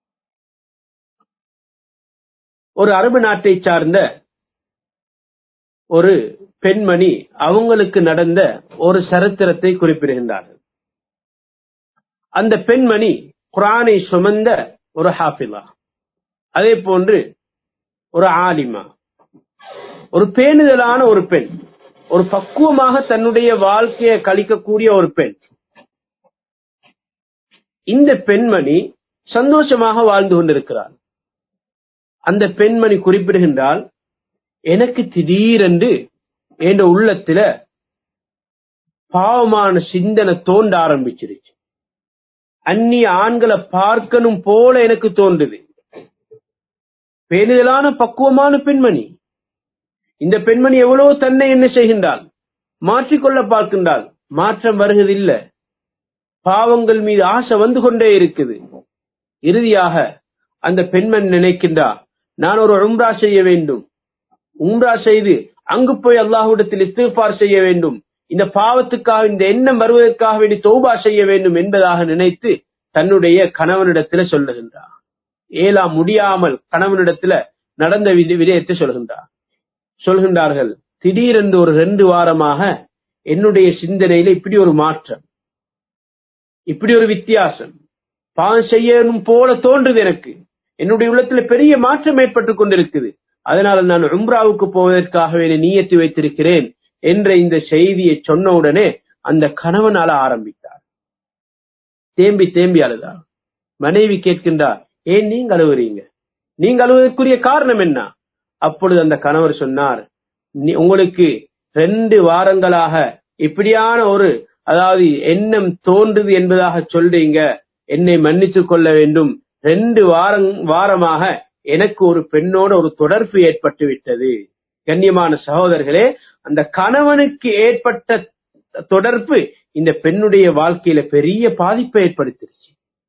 ஒரு அரபு நாட்டை சார்ந்த ஒரு பெண்மணி அவங்களுக்கு நடந்த ஒரு சரித்திரத்தை குறிப்பிடுகின்றார்கள் அந்த பெண்மணி குரானை சுமந்த ஒரு ஹாஃபிலா அதே போன்று ஒரு ஆலிமா ஒரு பேணுதலான ஒரு பெண் ஒரு பக்குவமாக தன்னுடைய வாழ்க்கையை கழிக்கக்கூடிய ஒரு பெண் இந்த பெண்மணி சந்தோஷமாக வாழ்ந்து கொண்டிருக்கிறார் அந்த பெண்மணி குறிப்பிடுகின்றால் எனக்கு திடீரென்று என்ற உள்ளத்துல பாவமான சிந்தனை தோண்ட ஆரம்பிச்சிருச்சு அந்நிய ஆண்களை பார்க்கணும் போல எனக்கு தோன்றுது பேணுதலான பக்குவமான பெண்மணி இந்த பெண்மணி எவ்வளவு தன்னை என்ன செய்கின்றாள் மாற்றிக்கொள்ள பார்க்கின்றாள் மாற்றம் வருவதில்லை பாவங்கள் மீது ஆசை வந்து கொண்டே இருக்குது இறுதியாக அந்த பெண்மண் நினைக்கின்றார் நான் ஒரு உம்ரா செய்ய வேண்டும் உம்ரா செய்து அங்கு போய் அல்லாஹ்விடத்தில் இஸ்திஃபார் செய்ய வேண்டும் இந்த பாவத்துக்காக இந்த எண்ணம் வருவதற்காக வேண்டி தௌபா செய்ய வேண்டும் என்பதாக நினைத்து தன்னுடைய கணவனிடத்துல சொல்லுகின்றார் ஏலா முடியாமல் கணவனிடத்துல நடந்த விதி விடயத்தை சொல்கின்றார் சொல்கின்றார்கள் திடீரென்று ஒரு ரெண்டு வாரமாக என்னுடைய சிந்தனையில இப்படி ஒரு மாற்றம் இப்படி ஒரு வித்தியாசம் பாவம் செய்யணும் போல தோன்றுது எனக்கு என்னுடைய உள்ளத்துல பெரிய மாற்றம் ஏற்பட்டுக் கொண்டிருக்குது அதனால நான் உம்ராவுக்கு போவதற்காக வேண்டி நீயத்து வைத்திருக்கிறேன் என்ற இந்த செய்தியை சொன்ன உடனே அந்த கணவன் அழ ஆரம்பித்தார் தேம்பி தேம்பி அழுதார் மனைவி கேட்கின்றார் ஏன் நீங்க அழுவுறீங்க நீங்க அழுவதற்குரிய காரணம் என்ன அப்பொழுது அந்த கணவர் சொன்னார் "நீ- உங்களுக்கு ரெண்டு வாரங்களாக இப்படியான ஒரு அதாவது எண்ணம் தோன்றுது என்பதாக சொல்றீங்க என்னை மன்னித்துக் கொள்ள வேண்டும் ரெண்டு வாரம் வாரமாக எனக்கு ஒரு பெண்ணோட ஒரு தொடர்பு ஏற்பட்டு விட்டது கண்ணியமான சகோதரர்களே அந்த கணவனுக்கு ஏற்பட்ட தொடர்பு இந்த பெண்ணுடைய வாழ்க்கையில பெரிய பாதிப்பை ஏற்படுத்திருச்சு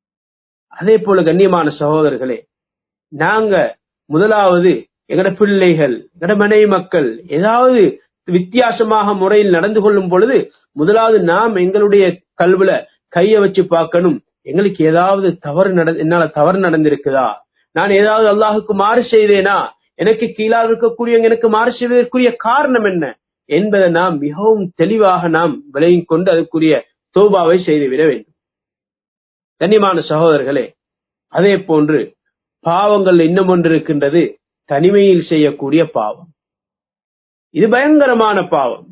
அதே போல கண்ணியமான சகோதரர்களே நாங்க முதலாவது எங்கட பிள்ளைகள் எங்கட மனைவி மக்கள் ஏதாவது வித்தியாசமாக முறையில் நடந்து கொள்ளும் பொழுது முதலாவது நாம் எங்களுடைய கல்வில கைய வச்சு பார்க்கணும் எங்களுக்கு ஏதாவது தவறு நட என்னால தவறு நடந்திருக்குதா நான் ஏதாவது அல்லாஹுக்கு மாறு செய்தேனா எனக்கு கீழாக இருக்கக்கூடிய எனக்கு மாறு செய்வதற்குரிய காரணம் என்ன என்பதை நாம் மிகவும் தெளிவாக நாம் விலகிக் கொண்டு அதுக்குரிய தோபாவை செய்துவிட வேண்டும் கண்ணியமான சகோதரர்களே அதே போன்று பாவங்கள் இன்னும் ஒன்று இருக்கின்றது தனிமையில் செய்யக்கூடிய பாவம் இது பயங்கரமான பாவம்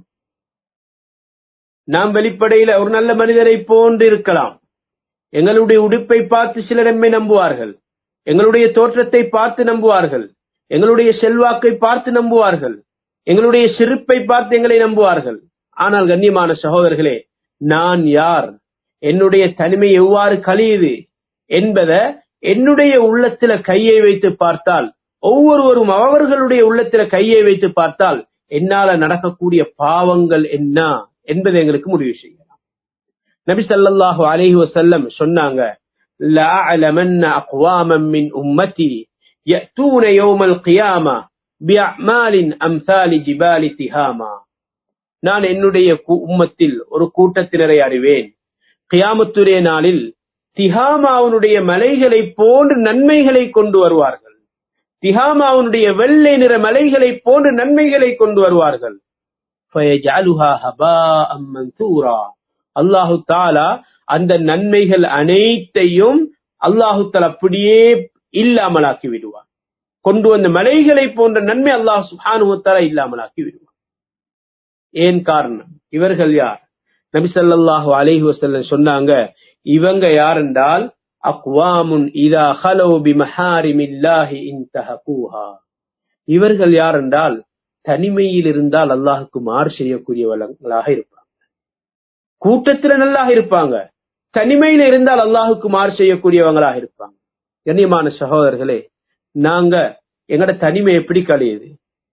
நாம் வெளிப்படையில ஒரு நல்ல மனிதரை போன்று இருக்கலாம் எங்களுடைய உடுப்பை பார்த்து சிலர் எம்மை நம்புவார்கள் எங்களுடைய தோற்றத்தை பார்த்து நம்புவார்கள் எங்களுடைய செல்வாக்கை பார்த்து நம்புவார்கள் எங்களுடைய சிரிப்பை பார்த்து எங்களை நம்புவார்கள் ஆனால் கண்ணியமான சகோதரர்களே நான் யார் என்னுடைய தனிமை எவ்வாறு கழியுது என்பதை என்னுடைய உள்ளத்துல கையை வைத்து பார்த்தால் ஒவ்வொருவரும் அவர்களுடைய உள்ளத்துல கையை வைத்து பார்த்தால் என்னால நடக்கக்கூடிய பாவங்கள் என்ன என்பதை எங்களுக்கு முடிவு செய்யலாம் நபி ஸல்லல்லாஹு அலைஹி வஸல்லம் சொன்னாங்க لَأَعْلَمَنَّ أَقْوَامًا مِّنْ أُمَّتِي يَأْتُونَ يَوْمَ الْقِيَامَةِ بِأَعْمَالٍ أَمْثَالِ جِبَالِ تِهَامَةٍ நான் என்னுடைய கு- உம்மத்தில் ஒரு கூட்டத்தினரை அறிவேன் கியாமத்துடைய நாளில் திஹாமாவுடைய மலைகளை போன்று நன்மைகளை கொண்டு வருவார்கள் திஹாமாவுடைய வெள்ளை நிற மலைகளை போன்று நன்மைகளை கொண்டு வருவார்கள் فَيَجْعَلُهَا هَبَاءً مَنْثُورًا அல்லாஹு தாலா அந்த நன்மைகள் அனைத்தையும் அல்லாஹு தாலா அப்படியே இல்லாமலாக்கி விடுவார் கொண்டு வந்த மலைகளை போன்ற நன்மை அல்லாஹ் சுப்ஹானஹு வ தஆலா இல்லாமலாக்கி விடுவார் ஏன் காரணம் இவர்கள் யார் நபி ஸல்லல்லாஹு அலைஹி வஸல்லம் சொன்னாங்க இவங்க யார் என்றால் அக்வாமுன் இதா ஹலவு பிமஹாரிமில்லாஹி இன்தஹகூஹா இவர்கள் யார் என்றால் தனிமையில் இருந்தால் அல்லாஹுக்கு மாறு செய்யக்கூடியவர்களாக இருப்பாங்க கூட்டத்துல நல்லாக இருப்பாங்க தனிமையில இருந்தால் அல்லாஹுக்கு மாறு செய்யக்கூடியவங்களாக இருப்பாங்க கண்ணியமான சகோதரர்களே நாங்க எங்கட தனிமை எப்படி கழியுது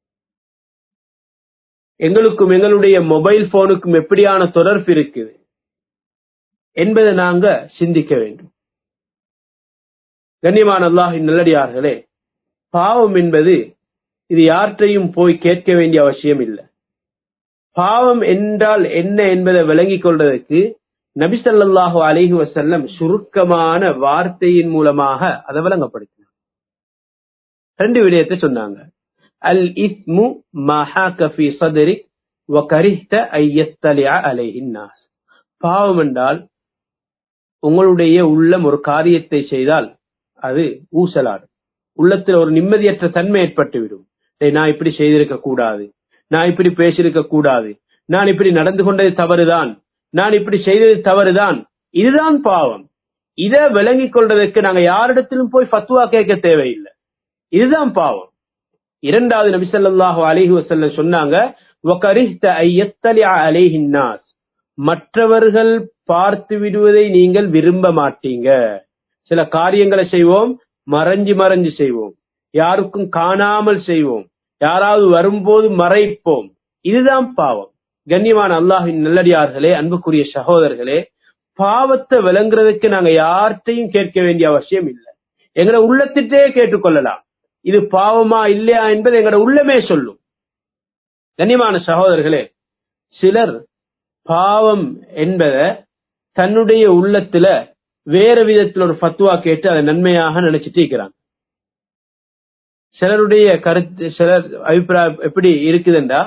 எங்களுக்கும் எங்களுடைய மொபைல் போனுக்கும் எப்படியான தொடர்பு இருக்குது என்பதை நாங்க சிந்திக்க வேண்டும் கண்ணியமான அல்லாஹின் நல்லடியார்களே பாவம் என்பது இது யார்கிட்டையும் போய் கேட்க வேண்டிய அவசியம் இல்லை பாவம் என்றால் என்ன என்பதை விளங்கிக் கொள்வதற்கு நபி ஸல்லல்லாஹு அலைஹி வஸல்லம் சுருக்கமான வார்த்தையின் மூலமாக அதை விளங்கப்படுத்தினார் ரெண்டு விடயத்தை சொன்னாங்க அல் இஸ்மு மஹாக ஃபி சதரிக் வ கரிஹ்த ஐயத்தலிஅ அலைஹின் நாஸ் பாவம் என்றால் உங்களுடைய உள்ளம் ஒரு காரியத்தை செய்தால் அது ஊசலாடும் உள்ளத்தில் ஒரு நிம்மதியற்ற தன்மை ஏற்பட்டுவிடும் டேய், நான் இப்படி செய்திருக்க கூடாது நான் இப்படி பேசியிருக்க கூடாது நான் இப்படி நடந்து கொண்டது தவறுதான் நான் இப்படி செய்தது தவறுதான் இதுதான் பாவம் இதை விளங்கிக் கொள்றதுக்கு நாங்க யாரிடத்திலும் போய் ஃபத்வா கேட்க தேவையில்லை இதுதான் பாவம் இரண்டாவது நபி ஸல்லல்லாஹு அலைஹி வஸல்லம் சொன்னாங்க வகரிஹ்த ஐயத்தலிஅ அலைஹின் நாஸ் மற்றவர்கள் பார்த்து விடுவதை நீங்கள் விரும்ப மாட்டீங்க சில காரியங்களை செய்வோம் மறைஞ்சு மறைஞ்சு செய்வோம் யாருக்கும் காணாமல் செய்வோம் யாராவது வரும்போது மறைப்போம் இதுதான் பாவம் கண்ணியமான அல்லாஹின் நல்லடியார்களே அன்புக்குரிய சகோதரர்களே பாவத்தை விளங்குறதுக்கு நாங்க யார்கிட்டையும் கேட்க வேண்டிய அவசியம் இல்லை எங்கட உள்ளத்திட்டே கேட்டுக்கொள்ளலாம் இது பாவமா இல்லையா என்பது எங்கட உள்ளமே சொல்லும் கண்ணியமான சகோதரர்களே சிலர் பாவம் என்பத தன்னுடைய உள்ளத்துல வேற விதத்துல ஒரு ஃபத்வா கேட்டு அதை நன்மையாக நினைச்சிட்டு இருக்கிறாங்க சிலருடைய கருத்து சிலர் அபிப்பிராயம் எப்படி இருக்குதுண்டா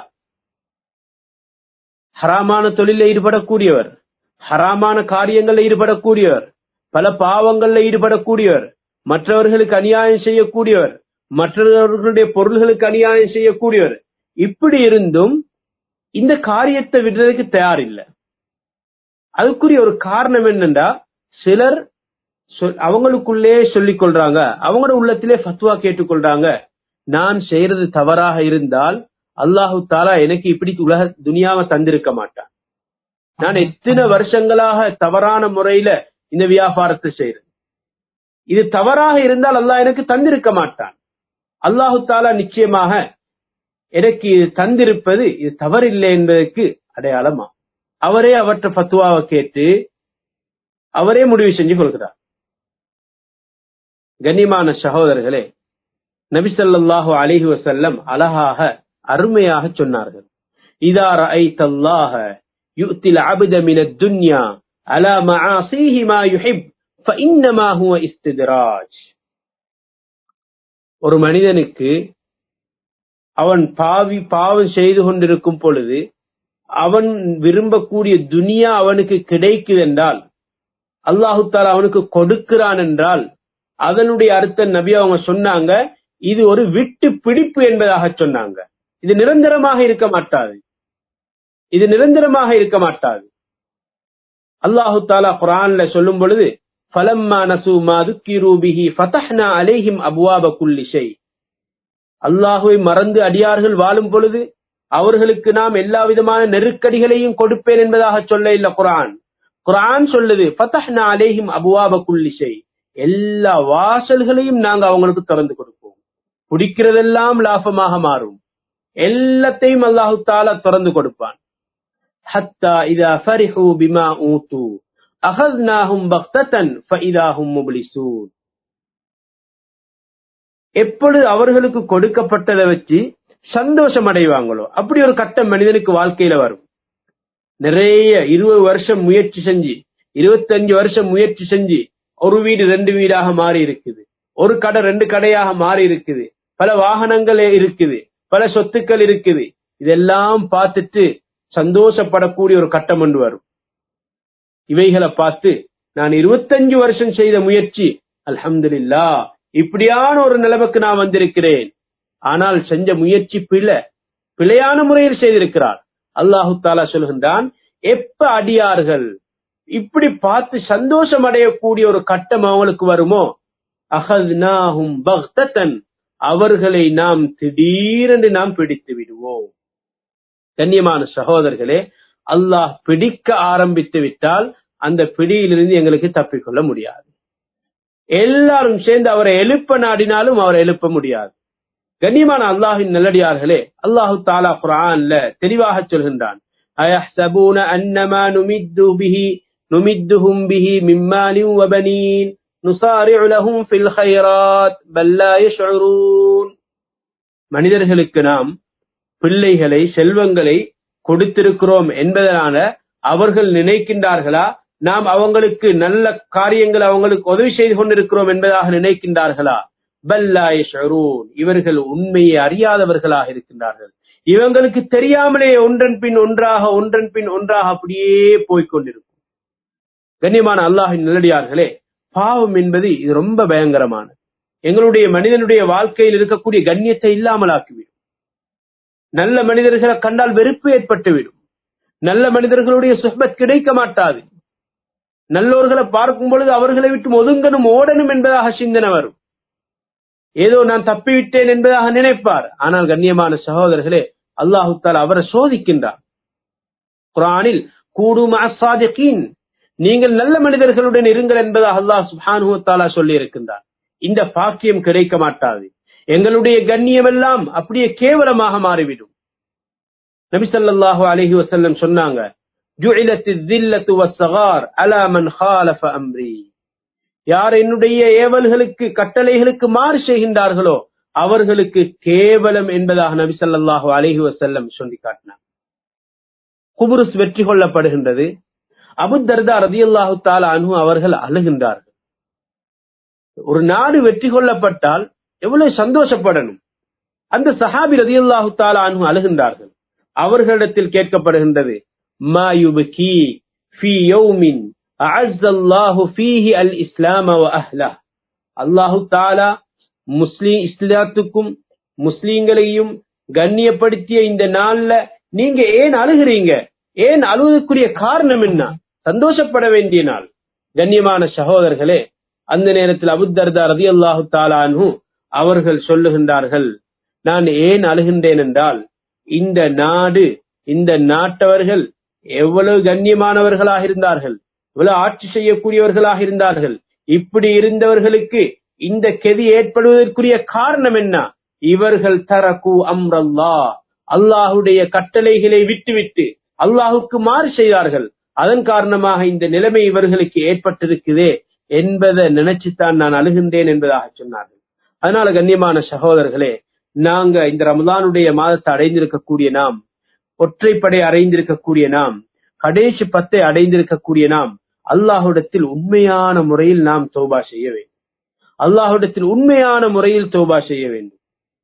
ஹராமான தொழில ஈடுபடக்கூடியவர் ஹராமான காரியங்கள்ல ஈடுபடக்கூடியவர் பல பாவங்கள்ல ஈடுபடக்கூடியவர் மற்றவர்களுக்கு அநியாயம் செய்யக்கூடியவர் மற்றவர்களுடைய பொருள்களுக்கு அநியாயம் செய்யக்கூடியவர் இப்படி இருந்தும் இந்த காரியத்தை விடுறதுக்கு தயார் இல்லை அதுக்குரிய ஒரு காரணம் என்னண்டா சிலர் அவங்களுக்குள்ளே சொல்லிக் கொள்றாங்க அவங்களோட உள்ளத்திலே ஃபத்வா கேட்டுக்கொள்றாங்க நான் செய்யறது தவறாக இருந்தால் அல்லாஹு தாலா எனக்கு இப்படி உலக துனியாவை தந்திருக்க மாட்டான் நான் எத்தனை வருஷங்களாக தவறான முறையில இந்த வியாபாரத்தை செய்யறேன் இது தவறாக இருந்தால் அல்லாஹ் எனக்கு தந்திருக்க மாட்டான் அல்லாஹு தாலா நிச்சயமாக எனக்கு இது தந்திருப்பது இது தவறில்லை என்பதற்கு அடையாளமா அவரே அவற்றை ஃபத்துவாவை கேட்டு அவரே முடிவு செஞ்சு கொள்கிறார் கண்ணியமான சகோதரர்களே நபிசல்லாஹு அலிஹி வசல்லம் அழகாக அருமையாக சொன்னார்கள் இதா ரஐத்தல்லாஹ யுத்தில் அபுத மின துன்யா அலா மஆசிஹி மா யுஹிப் ஃபஇன்னமா ஹுவ இஸ்தித்ராஜ் ஒரு மனிதனுக்கு அவன் பாவி பாவம் செய்து கொண்டிருக்கும் பொழுது அவன் விரும்பக்கூடிய துனியா அவனுக்கு கிடைக்குது என்றால் அல்லாஹு தாலா அவனுக்கு கொடுக்கிறான் என்றால் அதனுடைய அர்த்த நபி அவங்க சொன்னாங்க இது ஒரு விட்டு பிடிப்பு என்பதாக சொன்னாங்க இது நிரந்தரமாக இருக்க மாட்டாது இது நிரந்தரமாக இருக்க மாட்டாது அல்லாஹு தாலா குரான்ல சொல்லும் பொழுது ஃபலம்மா நசு மாதுக்கிரு பிஹி ஃபதஹ்னா அலைஹிம் அபுவாப குல்லி ஷை அல்லாஹுவை மறந்து அடியார்கள் வாழும் பொழுது அவர்களுக்கு நாம் எல்லா விதமான நெருக்கடிகளையும் கொடுப்பேன் என்பதாக சொல்ல இல்ல குரான் குரான் சொல்லுது ஃபதஹ்னா அலைஹிம் அபுவாப குல்லி ஷை எல்லா வாசல்களையும் நாங்க அவங்களுக்கு திறந்து கொடுப்போம் பிடிக்கிறதெல்லாம் லாபமாக மாறும் எல்லாத்தையும் அல்லாஹு தாலா திறந்து கொடுப்பான் ஹத்தா இதா ஃபரிஹு பிமா ஊத்து அகத்னாஹும் பக்தத்தன் ஃபஇதாஹும் முப்லிசூன் எப்பொழுது அவர்களுக்கு கொடுக்கப்பட்டதை வச்சு சந்தோஷம் அடைவாங்களோ அப்படி ஒரு கட்டம் மனிதனுக்கு வாழ்க்கையில வரும் நிறைய இருபது வருஷம் முயற்சி செஞ்சு இருபத்தஞ்சு வருஷம் முயற்சி செஞ்சு ஒரு வீடு ரெண்டு வீடாக மாறி இருக்குது ஒரு கடை ரெண்டு கடையாக மாறி இருக்குது பல வாகனங்கள் இருக்குது பல சொத்துக்கள் இருக்குது இதெல்லாம் பார்த்துட்டு சந்தோஷப்படக்கூடிய ஒரு கட்டம் ஒன்று வரும் இவைகளை பார்த்து நான் இருபத்தஞ்சு வருஷம் செய்த முயற்சி அல்ஹம்துலில்லா இப்படியான ஒரு நிலைமைக்கு நான் வந்திருக்கிறேன் ஆனால் செஞ்ச முயற்சி பிழை பிழையான முறையில் செய்திருக்கிறார் அல்லாஹு தாலா சொல்கின்றான் எப்ப அடியார்கள் இப்படி பார்த்து சந்தோஷம் அடையக்கூடிய ஒரு கட்டம் அவங்களுக்கு வருமோ அகத்னாஹும் பக்தத்தன் அவர்களை நாம் திடீரென்று நாம் பிடித்து விடுவோம் கண்ணியமான சகோதரர்களே அல்லாஹ் பிடிக்க ஆரம்பித்து விட்டால் அந்த பிடியிலிருந்து எங்களுக்கு தப்பிக்கொள்ள முடியாது எல்லாரும் சேர்ந்து அவரை எழுப்ப நாடினாலும் அவரை எழுப்ப முடியாது கண்ணியமான அல்லாஹின் நல்லடியார்களே அல்லாஹு தாலா குரான்ல தெளிவாக சொல்கின்றான் أيحسبون أنما نمد به نمدهم به من مال وبنين نصارع لهم في الخيرات بل لا يشعرون மனிதர்களுக்கு நாம் பிள்ளைகளை செல்வங்களை கொடுத்திருக்கிறோம் என்பதனால அவர்கள் நினைக்கின்றார்களா நாம் அவங்களுக்கு நல்ல காரியங்கள் அவங்களுக்கு உதவி செய்து கொண்டிருக்கிறோம் என்பதாக நினைக்கின்றார்களா பல்லாயஷரூன் இவர்கள் உண்மையை அறியாதவர்களாக இருக்கின்றார்கள் இவங்களுக்கு தெரியாமலே ஒன்றன் பின் ஒன்றாக ஒன்றன் பின் ஒன்றாக அப்படியே போய்கொண்டிருக்கும் கண்ணியமான அல்லாஹின் நல்லடியார்களே பாவம் என்பது இது ரொம்ப பயங்கரமானது எங்களுடைய மனிதனுடைய வாழ்க்கையில் இருக்கக்கூடிய கண்ணியத்தை இல்லாமல் ஆக்கிவிடும் நல்ல மனிதர்களை கண்டால் வெறுப்பு ஏற்பட்டுவிடும் நல்ல மனிதர்களுடைய சுஹபத் கிடைக்க மாட்டாது நல்லோர்களை பார்க்கும் பொழுது அவர்களை விட்டு ஒதுங்கணும் ஓடணும் என்பதாக சிந்தனை வரும் ஏதோ நான் தப்பிவிட்டேன் என்பதாக நினைப்பார் ஆனால் கண்ணியமான சகோதரர்களே அல்லாஹு தாலா அவரை சோதிக்கின்றார் குரானில் கூடும் அசாதிகீன் நீங்கள் நல்ல மனிதர்களுடன் இருங்கள் என்பதாக அல்லாஹ் சுப்ஹானஹு தாலா சொல்லி இருக்கின்றார் இந்த பாக்கியம் கிடைக்க மாட்டாது எங்களுடைய கண்ணியம் எல்லாம் அப்படியே கேவலமாக மாறிவிடும் நபி ஸல்லல்லாஹு அலைஹி வஸல்லம் சொன்னாங்க ஜுஇலத்தி தில்லத்து வஸ்ஸகார் அலா மன் خالف அம்ரி யார் என்னுடைய ஏவல்களுக்கு கட்டளைகளுக்கு மாறு செய்கின்றார்களோ அவர்களுக்கு கேவலம் என்பதாக நபி ஸல்லல்லாஹு அலைஹி வஸல்லம் சொல்லி காட்டினார் குபுருஸ் வெற்றி கொள்ளப்படுகின்றது அபு தர்தா ரதியல்லாஹு தாலா அன்ஹு அவர்கள் அழுகின்றார்கள் ஒரு நாடு வெற்றி கொள்ளப்பட்டால் எவ்வளவு சந்தோஷப்படணும் அந்த சஹாபி ரதியல்லாஹு தாலா அன்ஹு அழுகின்றார்கள் அவர்களிடத்தில் கேட்கப்படுகின்றது மா யுபகி ஃபீ யௌமின் அஅஸ்ஸல்லாஹு ஃபீஹி அல் இஸ்லாம வ அஹ்லஹ் அல்லாஹு தாலா முஸ்லிம் இஸ்லாத்துக்கும் முஸ்லிம்களையும் கண்ணியப்படுத்திய இந்த நாள்ல நீங்க ஏன் அழுகிறீங்க ஏன் அழுவதற்குரிய காரணம் என்ன சந்தோஷப்பட வேண்டிய நாள் கண்ணியமான சகோதரர்களே அந்த நேரத்தில் அபுத்தர்தா ரதி அல்லாஹு தாலானு அவர்கள் சொல்லுகின்றார்கள் நான் ஏன் அழுகின்றேன் என்றால் இந்த நாடு இந்த நாட்டவர்கள் எவ்வளவு கண்ணியமானவர்களாக இருந்தார்கள் எவ்வளவு ஆட்சி செய்யக்கூடியவர்களாக இருந்தார்கள் இப்படி இருந்தவர்களுக்கு இந்த கெதி ஏற்படுவதற்குரிய காரணம் என்ன இவர்கள் தரகு அம்ரல்லா அல்லாஹுடைய கட்டளைகளை விட்டுவிட்டு அல்லாஹுக்கு மாறு செய்தார்கள் அதன் காரணமாக இந்த நிலைமை இவர்களுக்கு ஏற்பட்டிருக்குதே என்பதை நினைச்சுத்தான் நான் அழுகின்றேன் என்பதாக சொன்னார்கள் அதனால கண்ணியமான சகோதரர்களே நாங்க இந்த ரமலானுடைய மாதத்தை அடைந்திருக்கக்கூடிய நாம் ஒற்றைப்படை அடைந்திருக்கக்கூடிய நாம் கடைசி பத்தை அடைந்திருக்கக்கூடிய நாம் அல்லாஹுடத்தில் உண்மையான முறையில் நாம் தௌபா செய்ய வேண்டும் அல்லாஹுடத்தில் உண்மையான முறையில் தௌபா செய்ய வேண்டும்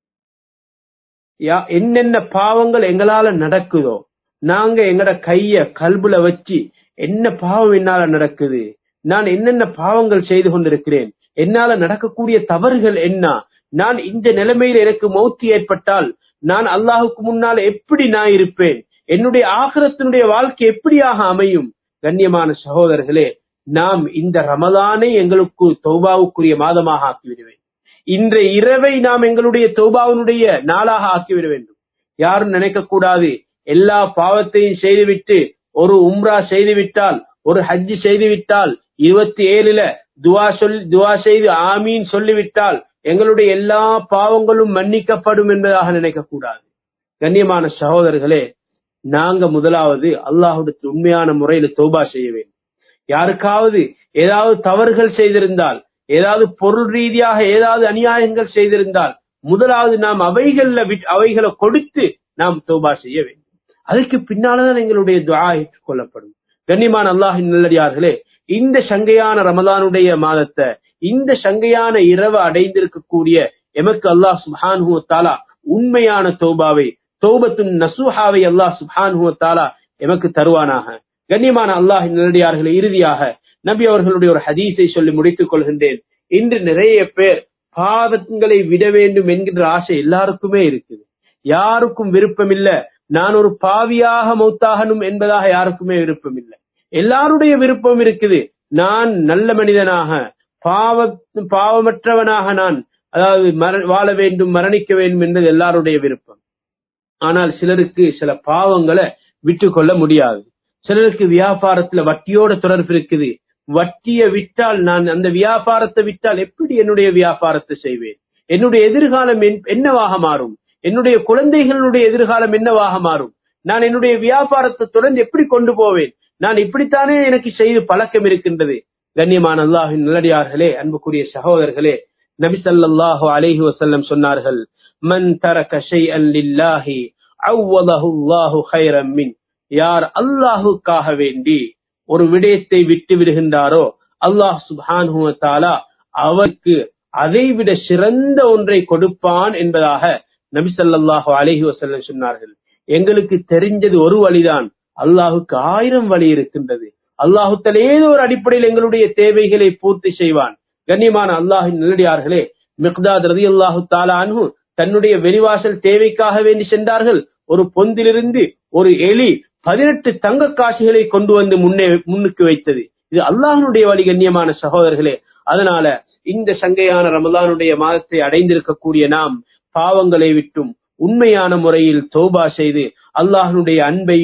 யா- என்னென்ன பாவங்கள் எங்களால நடக்குதோ நாங்க எங்கட கைய கல்புல வச்சு என்ன பாவம் என்னால நடக்குது நான் என்னென்ன பாவங்கள் செய்து கொண்டிருக்கிறேன் என்னால நடக்கக்கூடிய தவறுகள் என்ன நான் இந்த நிலைமையில் எனக்கு மௌத்து ஏற்பட்டால் நான் அல்லாஹுக்கு முன்னால் எப்படி நான் இருப்பேன் என்னுடைய ஆகரத்தினுடைய வாழ்க்கை எப்படியாக அமையும் கண்ணியமான சகோதரர்களே நாம் இந்த ரமலானை எங்களுக்கு தௌபாவுக்குரிய மாதமாக ஆக்கிவிடுவேன் இன்றைய இரவை நாம் எங்களுடைய தௌபாவினுடைய நாளாக ஆக்கிவிட வேண்டும் யாரும் நினைக்க கூடாது எல்லா பாவத்தையும் செய்துவிட்டு ஒரு உம்ரா செய்துவிட்டால் ஒரு ஹஜ்ஜி செய்துவிட்டால் இருபத்தி ஏழுல துவா சொல் துவா செய்து ஆமீன் சொல்லிவிட்டால் எங்களுடைய எல்லா பாவங்களும் மன்னிக்கப்படும் என்பதாக நினைக்க கூடாது கண்ணியமான சகோதரர்களே நாங்க முதலாவது அல்லாஹுடைய உண்மையான முறையில தௌபா செய்ய வேண்டும் யாருக்காவது ஏதாவது தவறுகள் செய்திருந்தால் ஏதாவது பொருள் ரீதியாக ஏதாவது அநியாயங்கள் செய்திருந்தால் முதலாவது நாம் அவைகள்ல விட்- அவைகளை கொடுத்து நாம் தௌபா செய்ய வேண்டும் அதுக்கு பின்னால்தான் எங்களுடைய துஆ ஏற்றுக்கொள்ளப்படும் கண்ணியமான அல்லாஹின் நல்லடியார்களே இந்த சங்கையான ரமலானுடைய மாதத்தை இந்த சங்கையான இரவு அடைந்திருக்கக்கூடிய எமக்கு அல்லாஹ் சுப்ஹானஹு வ தஆலா உண்மையான தௌபாவை தௌபத்துன் நசூஹாவை அல்லாஹ் சுப்ஹானஹு வ தஆலா எமக்கு தருவானாக கண்ணியமான அல்லாஹின் நல்லடியார்களே இறுதியாக நபி அவர்களுடைய ஒரு ஹதீஸை சொல்லி முடித்துக் கொள்கின்றேன் இன்று நிறைய பேர் பாவங்களை விட வேண்டும் என்கின்ற ஆசை எல்லாருக்குமே இருக்குது யாருக்கும் விருப்பம் இல்ல நான் ஒரு பாவியாக மௌத்தாகணும் என்பதாக யாருக்குமே விருப்பம் இல்லை எல்லாருடைய விருப்பம் இருக்குது நான் நல்ல மனிதனாக பாவ பாவமற்றவனாக நான் அதாவது மர- வாழ வேண்டும் மரணிக்க வேண்டும் என்பது எல்லாருடைய விருப்பம் ஆனால் சிலருக்கு சில பாவங்களை விட்டு கொள்ள முடியாது சிலருக்கு வியாபாரத்துல வட்டியோட தொடர்பு இருக்குது வட்டியை விட்டால் நான் அந்த வியாபாரத்தை விட்டால் எப்படி என்னுடைய வியாபாரத்தை செய்வேன் என்னுடைய எதிர்காலம் என்- என்னவாக மாறும் என்னுடைய குழந்தைகளுடைய எதிர்காலம் என்னவாக மாறும் நான் என்னுடைய வியாபாரத்தை தொடர்ந்து எப்படி கொண்டு போவேன் நான் இப்படித்தானே எனக்கு செய்து பழக்கம் இருக்கின்றது கண்ணியமான அல்லாஹின் நல்லடியார்களே அன்புக்குரிய சகோதரர்களே நபி ஸல்லல்லாஹு அலைஹி வஸல்லம் சொன்னார்கள் மன் தரக ஷைஅன் லில்லாஹி அவ்வதஹு அல்லாஹு கைரம் மின் யார் அல்லாஹுக்காக வேண்டி ஒரு விடயத்தை விட்டு விடுகின்றாரோ அல்லாஹ் சுப்ஹானஹு வ தஆலா அவருக்கு அதைவிட சிறந்த ஒன்றை கொடுப்பான் என்பதாக நபி ஸல்லல்லாஹு அலைஹி வஸல்லம் சொன்னார்கள் எங்களுக்கு தெரிஞ்சது ஒரு வழிதான் அல்லாஹுக்கு ஆயிரம் வழி இருக்கின்றது அல்லாஹு தஆலா ஏதோ ஒரு அடிப்படையில் எங்களுடைய தேவைகளை பூர்த்தி செய்வான் கண்ணியமான அல்லாஹின் நல்லடியார்களே மிக்தாத் ரலியல்லாஹு தஆலா அன்ஹு தன்னுடைய வெளிவாசல் தேவைக்காக வேண்டி சென்றார்கள் ஒரு பொந்திலிருந்து ஒரு எலி பதினெட்டு தங்க காசுகளை கொண்டு வந்து முன்னே முன்னுக்கு வைத்தது இது அல்லாஹ்வுடைய வழி கண்ணியமான சகோதரர்களே அதனால இந்த சங்கையான ரமலானுடைய மாதத்தை அடைந்திருக்கக்கூடிய நாம் பாவங்களை விட்டும் உண்மையான முறையில் தௌபா செய்து அல்லாஹ்வுடைய அன்பையும்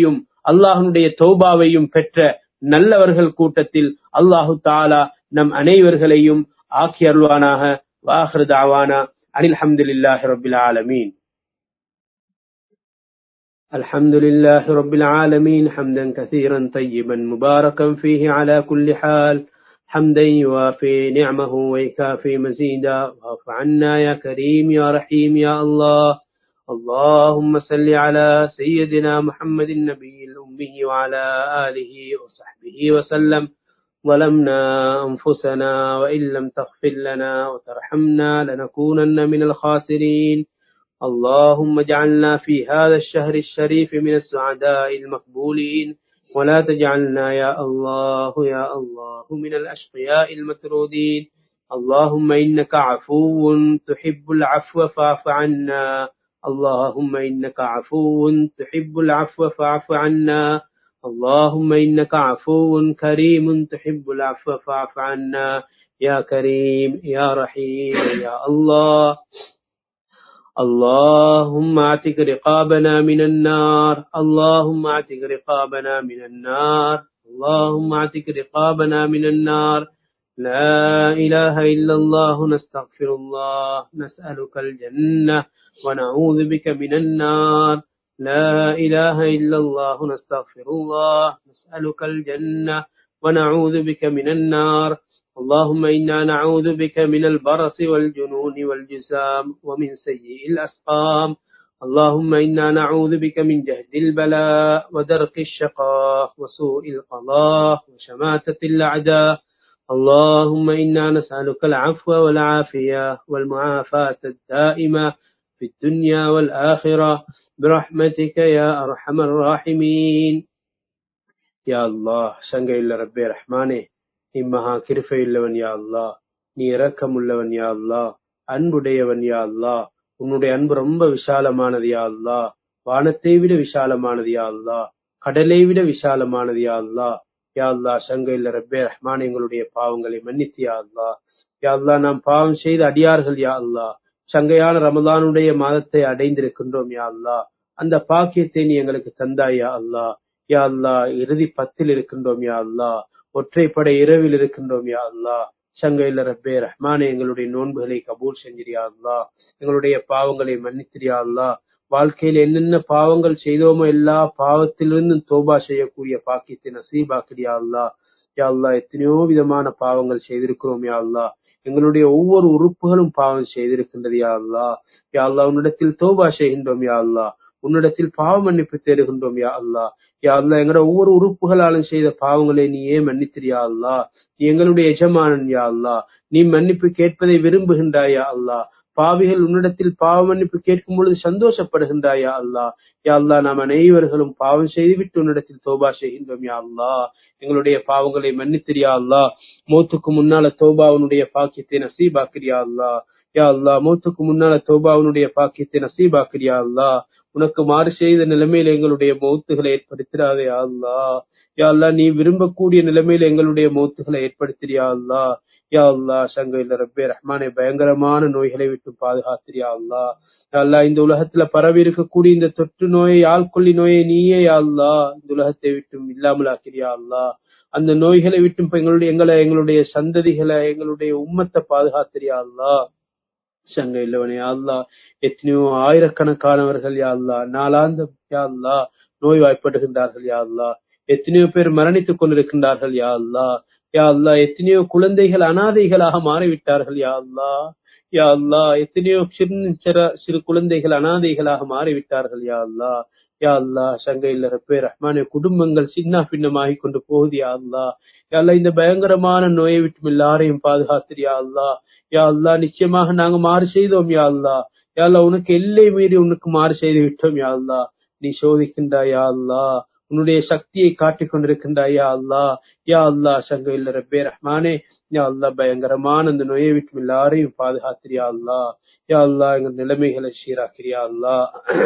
அல்லாஹனுடைய தௌபாவையும் பெற்ற நல்லவர்கள் கூட்டத்தில் அல்லாஹு தாலா நம் அனைவர்களையும் ஆக்கி அருள்வானாக வாஹர் தாவானா அனில் அஹமதுல்லாஹி ரபில் ஆலமீன் الحمد لله رب العالمين حمدا كثيرا طيبا مباركا فيه على كل حال حمدا يوافي نعمه ويكافي مزيدا واعف عنا يا كريم يا رحيم يا الله اللهم صل على سيدنا محمد النبي الأمي وعلى آله وصحبه وسلم ظلمنا أنفسنا وإن لم تغفر لنا وترحمنا لنكونن من الخاسرين اللهم اجعلنا في هذا الشهر الشريف من السعداء المقبولين ولا تجعلنا يا الله يا الله من الأشقياء المترودين اللهم إنك عفو تحب العفو فاعف عنا اللهم إنك عفو تحب العفو فاعف عنا اللهم إنك عفو كريم تحب العفو فاعف عنا يا كريم يا رحيم يا الله اللهم اعتق رقابنا من النار اللهم اعتق رقابنا من النار اللهم اعتق رقابنا من النار لا إله إلا الله نستغفر الله نسألك الجنة ونعوذ بك من النار لا إله إلا الله نستغفر الله نسألك الجنة ونعوذ بك من النار اللهم إنا نعوذ بك من البرص والجنون والجسام ومن سيء الأسقام اللهم إنا نعوذ بك من جهد البلاء ودرك الشقاء وسوء القضاء وشماتة الأعداء اللهم إنا نسألك العفو والعافية والمعافاة الدائمة في الدنيا والآخرة برحمتك يا أرحم الراحمين يا الله சங்கை இல்ல ரப்பே ரஹ்மானே இம்மகா கிருபையுள்ளவன் யா அல்லா நீ இரக்கமுள்ளவன் யா அல்லா அன்புடையவன் யா அல்லா உன்னுடைய அன்பு ரொம்ப விசாலமானது யா அல்லா வானத்தை விட விசாலமானது யா அல்லா கடலை விட விசாலமானது யா அல்லா யா அல்லா சங்கையில் ரப்பே ரஹ்மான் எங்களுடைய பாவங்களை மன்னித்து யா அல்லா யா அல்லா நாம் பாவம் செய்த அடியார்கள் யா அல்லா சங்கையான ரமதானுடைய மாதத்தை அடைந்திருக்கின்றோம் யா அல்லா அந்த பாக்கியத்தை நீ எங்களுக்கு தந்தாய் யா அல்லா யா அல்லா இறுதி பத்தில் இருக்கின்றோம் யா அல்லா ஒற்றைப்படை இரவில் இருக்கின்றோம் யா அல்லா சங்கையில் ரப்பே ரஹ்மானே எங்களுடைய நோன்புகளை கபூல் செஞ்சிரியா அல்லா எங்களுடைய பாவங்களை மன்னித்திரியா அல்லா வாழ்க்கையில் என்னென்ன பாவங்கள் செய்தோமோ எல்லா பாவத்திலிருந்தும் தோபா செய்யக்கூடிய பாக்கியத்தை நசீபாக்கிறியா அல்லா யா அல்லா எத்தனையோ விதமான பாவங்கள் செய்திருக்கிறோம் யா அல்லா எங்களுடைய ஒவ்வொரு உறுப்புகளும் பாவம் செய்திருக்கின்றது யா அல்லா யா அல்லா உன்னிடத்தில் தோபா செய்கின்றோம் யா அல்லா உன்னிடத்தில் பாவ மன்னிப்பு தேடுகின்றோம் யா அல்லா யா அல்லா எங்களோட ஒவ்வொரு உறுப்புகளாலும் செய்த பாவங்களை நீ ஏன் மன்னித்திரியா அல்லா நீ எங்களுடைய எஜமானன் யா அல்லா நீ மன்னிப்பு கேட்பதை விரும்புகின்றாயா அல்லா பாவிகள் உன்னிடத்தில் பாவ மன்னிப்பு கேட்கும் பொழுது சந்தோஷப்படுகின்றாயா அல்லா யா அல்லா நாம் அனைவர்களும் பாவம் செய்துவிட்டு உன்னிடத்தில் தோபா செய்கின்றோம் யா அல்லா எங்களுடைய பாவங்களை மன்னித்திரியா அல்லா மௌத்துக்கு முன்னால தோபாவுனுடைய பாக்கியத்தை நசீபாக்கிறியா அல்லா யா அல்லா மௌத்துக்கு முன்னால தோபாவுனுடைய பாக்கியத்தை நசீபாக்கிறியா அல்லா உனக்கு மாறு செய்த நிலைமையில எங்களுடைய மௌத்துகளை ஏற்படுத்திடாதே அல்லா யா அல்லா நீ விரும்பக்கூடிய நிலைமையில எங்களுடைய மௌத்துகளை ஏற்படுத்தியா அல்லா யா அல்லா சங்கையில் ரப்பே ரஹ்மானே பயங்கரமான நோய்களை விட்டு பாதுகாத்திரியா அல்லா யா அல்லா இந்த உலகத்துல பரவி இருக்கக்கூடிய இந்த தொற்று நோயை ஆள்கொள்ளி நோயை நீயே யா அல்லா இந்த உலகத்தை விட்டும் இல்லாமல் ஆக்கிறியா அல்லா அந்த நோய்களை விட்டும் இப்ப எங்களுடைய எங்களை எங்களுடைய சந்ததிகளை எங்களுடைய உம்மத்தை பாதுகாத்திரியா அல்லா சங்க இல்லவனே அல்லா எத்தனையோ ஆயிரக்கணக்கானவர்கள் யா அல்லா நாளாந்த யா அல்லா நோய் வாய்ப்படுகின்றார்கள் யா அல்லா எத்தனையோ பேர் மரணித்துக் கொண்டிருக்கின்றார்கள் யா அல்லா யா அல்லா எத்தனையோ குழந்தைகள் அனாதைகளாக மாறிவிட்டார்கள் யா அல்லா யா அல்லா எத்தனையோ சிறு சிறு குழந்தைகள் அனாதைகளாக மாறிவிட்டார்கள் யா அல்லா யா அல்லா சங்கையில் ரப்பே ரஹ்மானே குடும்பங்கள் சின்ன பின்னமாகி கொண்டு போகுது யா அல்லா யா அல்லா இந்த பயங்கரமான நோயை விட்டு எல்லாரையும் பாதுகாத்திரியா அல்லா யா அல்லா நிச்சயமாக நாங்க மாறு செய்தோம் யா அல்லா யா அல்லா உனக்கு எல்லை மீறி உனக்கு மாறு செய்து விட்டோம் யா அல்லா நீ சோதிக்கின்றாய் யா அல்லா உன்னுடைய சக்தியை காட்டிக் கொண்டிருக்கின்றாய் யா அல்லா யா அல்லா சங்கையில் ரப்பே ரஹ்மானே யா அல்லா பயங்கரமான அந்த நோயை விட்டு எல்லாரையும் பாதுகாத்திரியா அல்லா யா அல்லா எங்க நிலைமைகளை சீராக்கிறியா அல்லா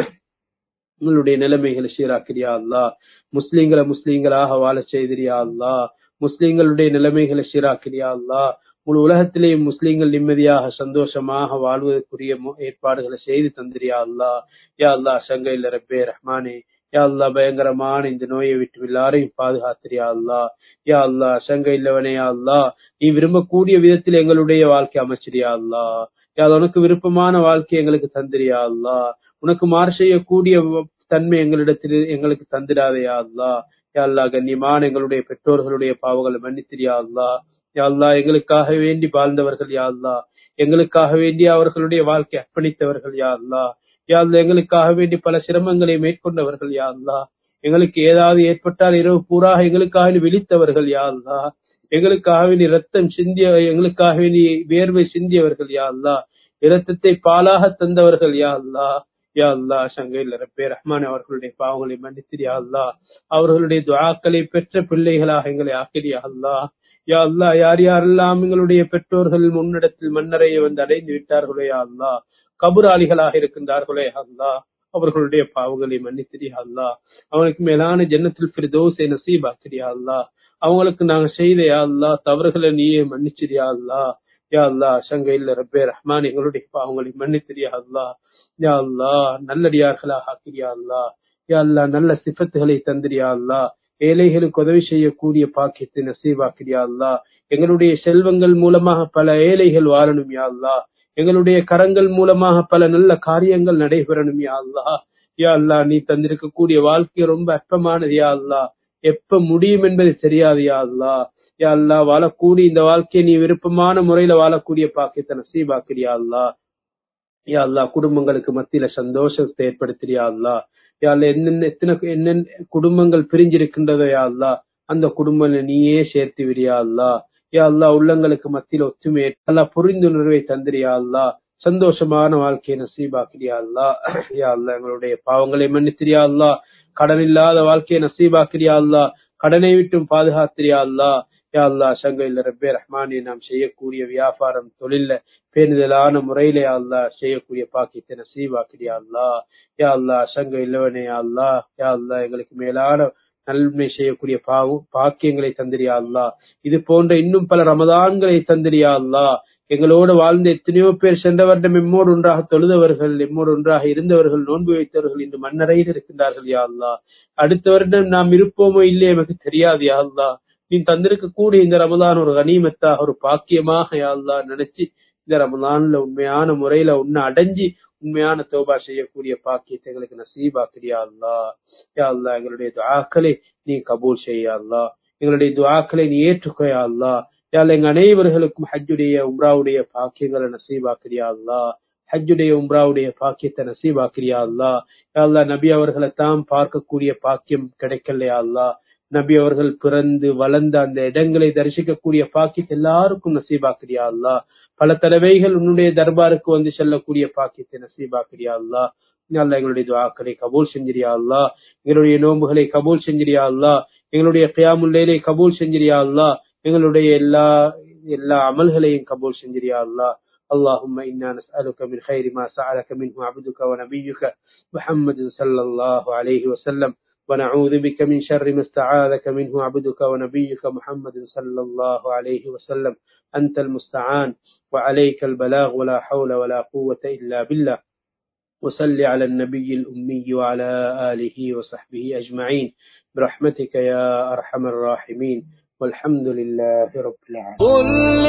உங்களுடைய நிலைமைகளை சீராக்கிறியா அல்லா முஸ்லீம்களை முஸ்லீம்களாக வாழ செய்திரியா அல்லா முஸ்லீம்களுடைய நிலைமைகளை சீராக்கிறியா அல்லா முழு உலகத்திலேயும் முஸ்லீம்கள் நிம்மதியாக சந்தோஷமாக வாழ்வதற்குரிய ஏற்பாடுகளை செய்து தந்திரியா அல்லா யா அல்லா சங்கையில் ரப்பே ரஹ்மானே யா அல்லா பயங்கரமான இந்த நோயை விட்டு எல்லாரையும் பாதுகாத்திரியா அல்லா யா அல்லா சங்க இல்லவனே யா அல்லா நீ விரும்பக்கூடிய விதத்தில் எங்களுடைய வாழ்க்கை அமைச்சிரியா அல்லா யா அல்லா, உனக்கு விருப்பமான வாழ்க்கை எங்களுக்கு தந்திரியா அல்லா உனக்கு மாறு செய்யக்கூடிய தன்மை எங்களிடத்தில் எங்களுக்கு தந்திராதையா அல்லா யா அல்லா கண்ணியமான எங்களுடைய பெற்றோர்களுடைய பாவங்களை மன்னித்திரியா அல்லா யா அல்லா எங்களுக்காக வேண்டி வாழ்ந்தவர்கள் யா அல்லா எங்களுக்காக வேண்டி அவர்களுடைய வாழ்க்கை அர்ப்பணித்தவர்கள் யா அல்லா யா அல்லா எங்களுக்காக வேண்டி பல சிரமங்களை மேற்கொண்டவர்கள் யா அல்லா எங்களுக்கு ஏதாவது ஏற்பட்டால் இரவு பூராக எங்களுக்காக விழித்தவர்கள் யா அல்லா எங்களுக்காக வேண்டி ரத்தம் சிந்திய எங்களுக்காக வேண்டி வேர்வை சிந்தியவர்கள் யா அல்லா இரத்தத்தை பாலாக தந்தவர்கள் யா அல்லா யா அல்லா சங்கையில் ரப்பே ரஹ்மான் அவர்களுடைய பாவங்களை மன்னித்திரியா அல்லா அவர்களுடைய துஆக்களை பெற்ற பிள்ளைகளாக எங்களை ஆக்கிரியா அல்லா யா அல்லா யார் யாரெல்லாம் எங்களுடைய பெற்றோர்கள் முன்னிடத்தில் மன்னரையை வந்து அடைந்து விட்டார்களோ யா அல்லா கபுராளிகளாக இருக்கின்றார்களே யா அல்லா அவர்களுடைய பாவங்களை மன்னித்திரியா அல்லா அவனுக்கு மேலான ஜன்னத்தில் ஃபிர்தௌஸை நசீபாக்கிறியா அல்லா அவங்களுக்கு நாங்க செய்த யா அல்லா தவறுகளை நீயே மன்னிச்சிரியா அல்லா யா அல்லா சங்க இல்ல ரப்பே ரஹ்மான் எங்களுடைய பாவங்களை மன்னித்திரியா அல்லா யா அல்லா நல்லடியார்களாக ஆக்கிறியா அல்லா யா அல்லா நல்ல சிஃபத்துகளை தந்திரியா அல்லா ஏழைகளுக்கு உதவி செய்யக்கூடிய பாக்கியத்தை நசீபாக்கிறியா அல்லா எங்களுடைய செல்வங்கள் மூலமாக பல ஏழைகள் வாழணும் யா அல்லா எங்களுடைய கரங்கள் மூலமாக பல நல்ல காரியங்கள் நடைபெறணும் யா அல்லா யா அல்லா நீ தந்திருக்கக்கூடிய வாழ்க்கை ரொம்ப அற்பமானது யா அல்லா எப்ப முடியும் என்பது தெரியாது யா அல்லா யா அல்லா வாழக்கூடிய இந்த வாழ்க்கையை நீ விருப்பமான முறையில வாழக்கூடிய பாக்கியத்தை நசீபாக்கிறியா அல்லா யா அல்லா குடும்பங்களுக்கு மத்தியில சந்தோஷத்தை ஏற்படுத்துறியா அல்லா யா அல்லா என்னென்ன எத்தனை என்னென்ன குடும்பங்கள் பிரிஞ்சிருக்கின்றதோ யா அல்லா அந்த குடும்பங்களை நீயே சேர்த்து விடியா அல்லா யா அல்லா உள்ளங்களுக்கு மத்தியில ஒற்றுமை அல்லா புரிந்துணர்வை தந்திரியா அல்லா சந்தோஷமான வாழ்க்கையை நசீபாக்கிறியா அல்லா யா அல்லா எங்களுடைய பாவங்களை மன்னித்திரியா அல்லா கடன் இல்லாத வாழ்க்கையை நசீபாக்கிறியா அல்லா கடனை விட்டும் பாதுகாத்திரியா அல்லா யா அல்லா சங்க இல்ல ரப்பே ரஹ்மானி நாம் செய்யக்கூடிய வியாபாரம் தொழில்ல பேணுதலான முறையில யா அல்லா செய்யக்கூடிய பாக்கியத்தை நசீபாக்கிறியா அல்லா யா அல்லா சங்க இல்லவனே யா அல்லா யா அல்லா எங்களுக்கு மேலான நன்மை செய்யக்கூடிய பாவம் பாக்கியங்களை தந்திரியா அல்லா இது போன்ற இன்னும் பல ரமதான்களை தந்திரியா அல்லா எங்களோடு வாழ்ந்த எத்தனையோ பேர் சென்ற வருடம் எம்மோடு ஒன்றாக தொழுதவர்கள் எம்மோடு ஒன்றாக இருந்தவர்கள் நோன்பு வைத்தவர்கள் இன்று மண்ணறையில் இருக்கின்றார்கள் யா அல்லா அடுத்த வருடம் நாம் இருப்போமோ இல்லையோ எனக்கு தெரியாது யா அல்லா நீ தந்திருக்க கூடிய இந்த ரமதான் ஒரு கனிமத்தாக ஒரு பாக்கியமாக யா அல்லா நினைச்சு இந்த ரமதான்ல உண்மையான முறையில உன்னை அடைஞ்சு உண்மையான தோபா செய்யக்கூடிய பாக்கியத்தை எங்களுக்கு நசீபாக்கிறியா அல்லா யா அல்லா எங்களுடைய துஆக்களை நீ கபூல் செய்யா அல்லா எங்களுடைய துஆக்களை நீ ஏற்றுக்கோயா அல்லா யா அல்லா, எங்க அனைவர்களுக்கும் ஹஜ்ஜுடைய உம்ராவுடைய பாக்கியங்களை நசீபாக்கிறியா அல்லா ஹஜ்ஜுடைய உம்ராவுடைய பாக்கியத்தை நசீபாக்கிறியா அல்லா யா அல்லா நபி அவர்களை தான் பார்க்கக்கூடிய பாக்கியம் கிடைக்கலையா அல்லா நபி அவர்கள் பிறந்து வளர்ந்த அந்த இடங்களை தரிசிக்கக்கூடிய பாக்கியத்தை எல்லாருக்கும் நசீபாக்கிறியா அல்லா பல தடவைகள் உன்னுடைய தர்பாருக்கு வந்து செல்லக்கூடிய பாக்கியத்தை நசீபாக்கிறியா அல்லா யா அல்லா எங்களுடைய துஆக்களை கபூல் செஞ்சிரியா அல்லா எங்களுடைய நோன்புகளை கபூல் செஞ்சிரியா அல்லா எங்களுடைய கியாமுல்லைலை கபூல் செஞ்சிரியா அல்லா எங்களுடைய எல்லா எல்லா அமல்களையும் கபூல் செஞ்சிரியா அல்லா اللهم إنا نسألك من خير ما سألك منه عبدك ونبيك محمد صلى الله عليه وسلم ونعوذ بك من شر ما استعاذك منه عبدك ونبيك محمد صلى الله عليه وسلم أنت المستعان وعليك البلاغ ولا حول ولا قوة إلا بالله وصل على النبي الأمي وعلى آله وصحبه أجمعين برحمتك يا أرحم الراحمين والحمد لله رب العالمين قل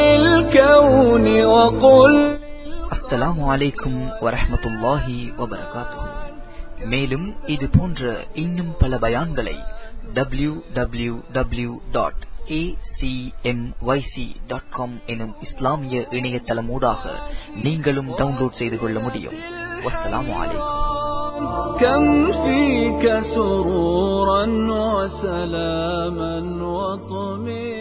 للكون وقل அஸ்ஸலாமு அலைக்கும் வரஹ்மத்துல்லாஹி வபரகாத்துஹு மேலும் இது போன்ற இன்னும் பல பயான்களை W W W dot dot com எனும் இஸ்லாமிய இணையதளமூடாக நீங்களும் டவுன்லோட் செய்து கொள்ள முடியும் வஸ்ஸலாமு அலைக்கும் كم فيك سرورا وسلاما وطمئنا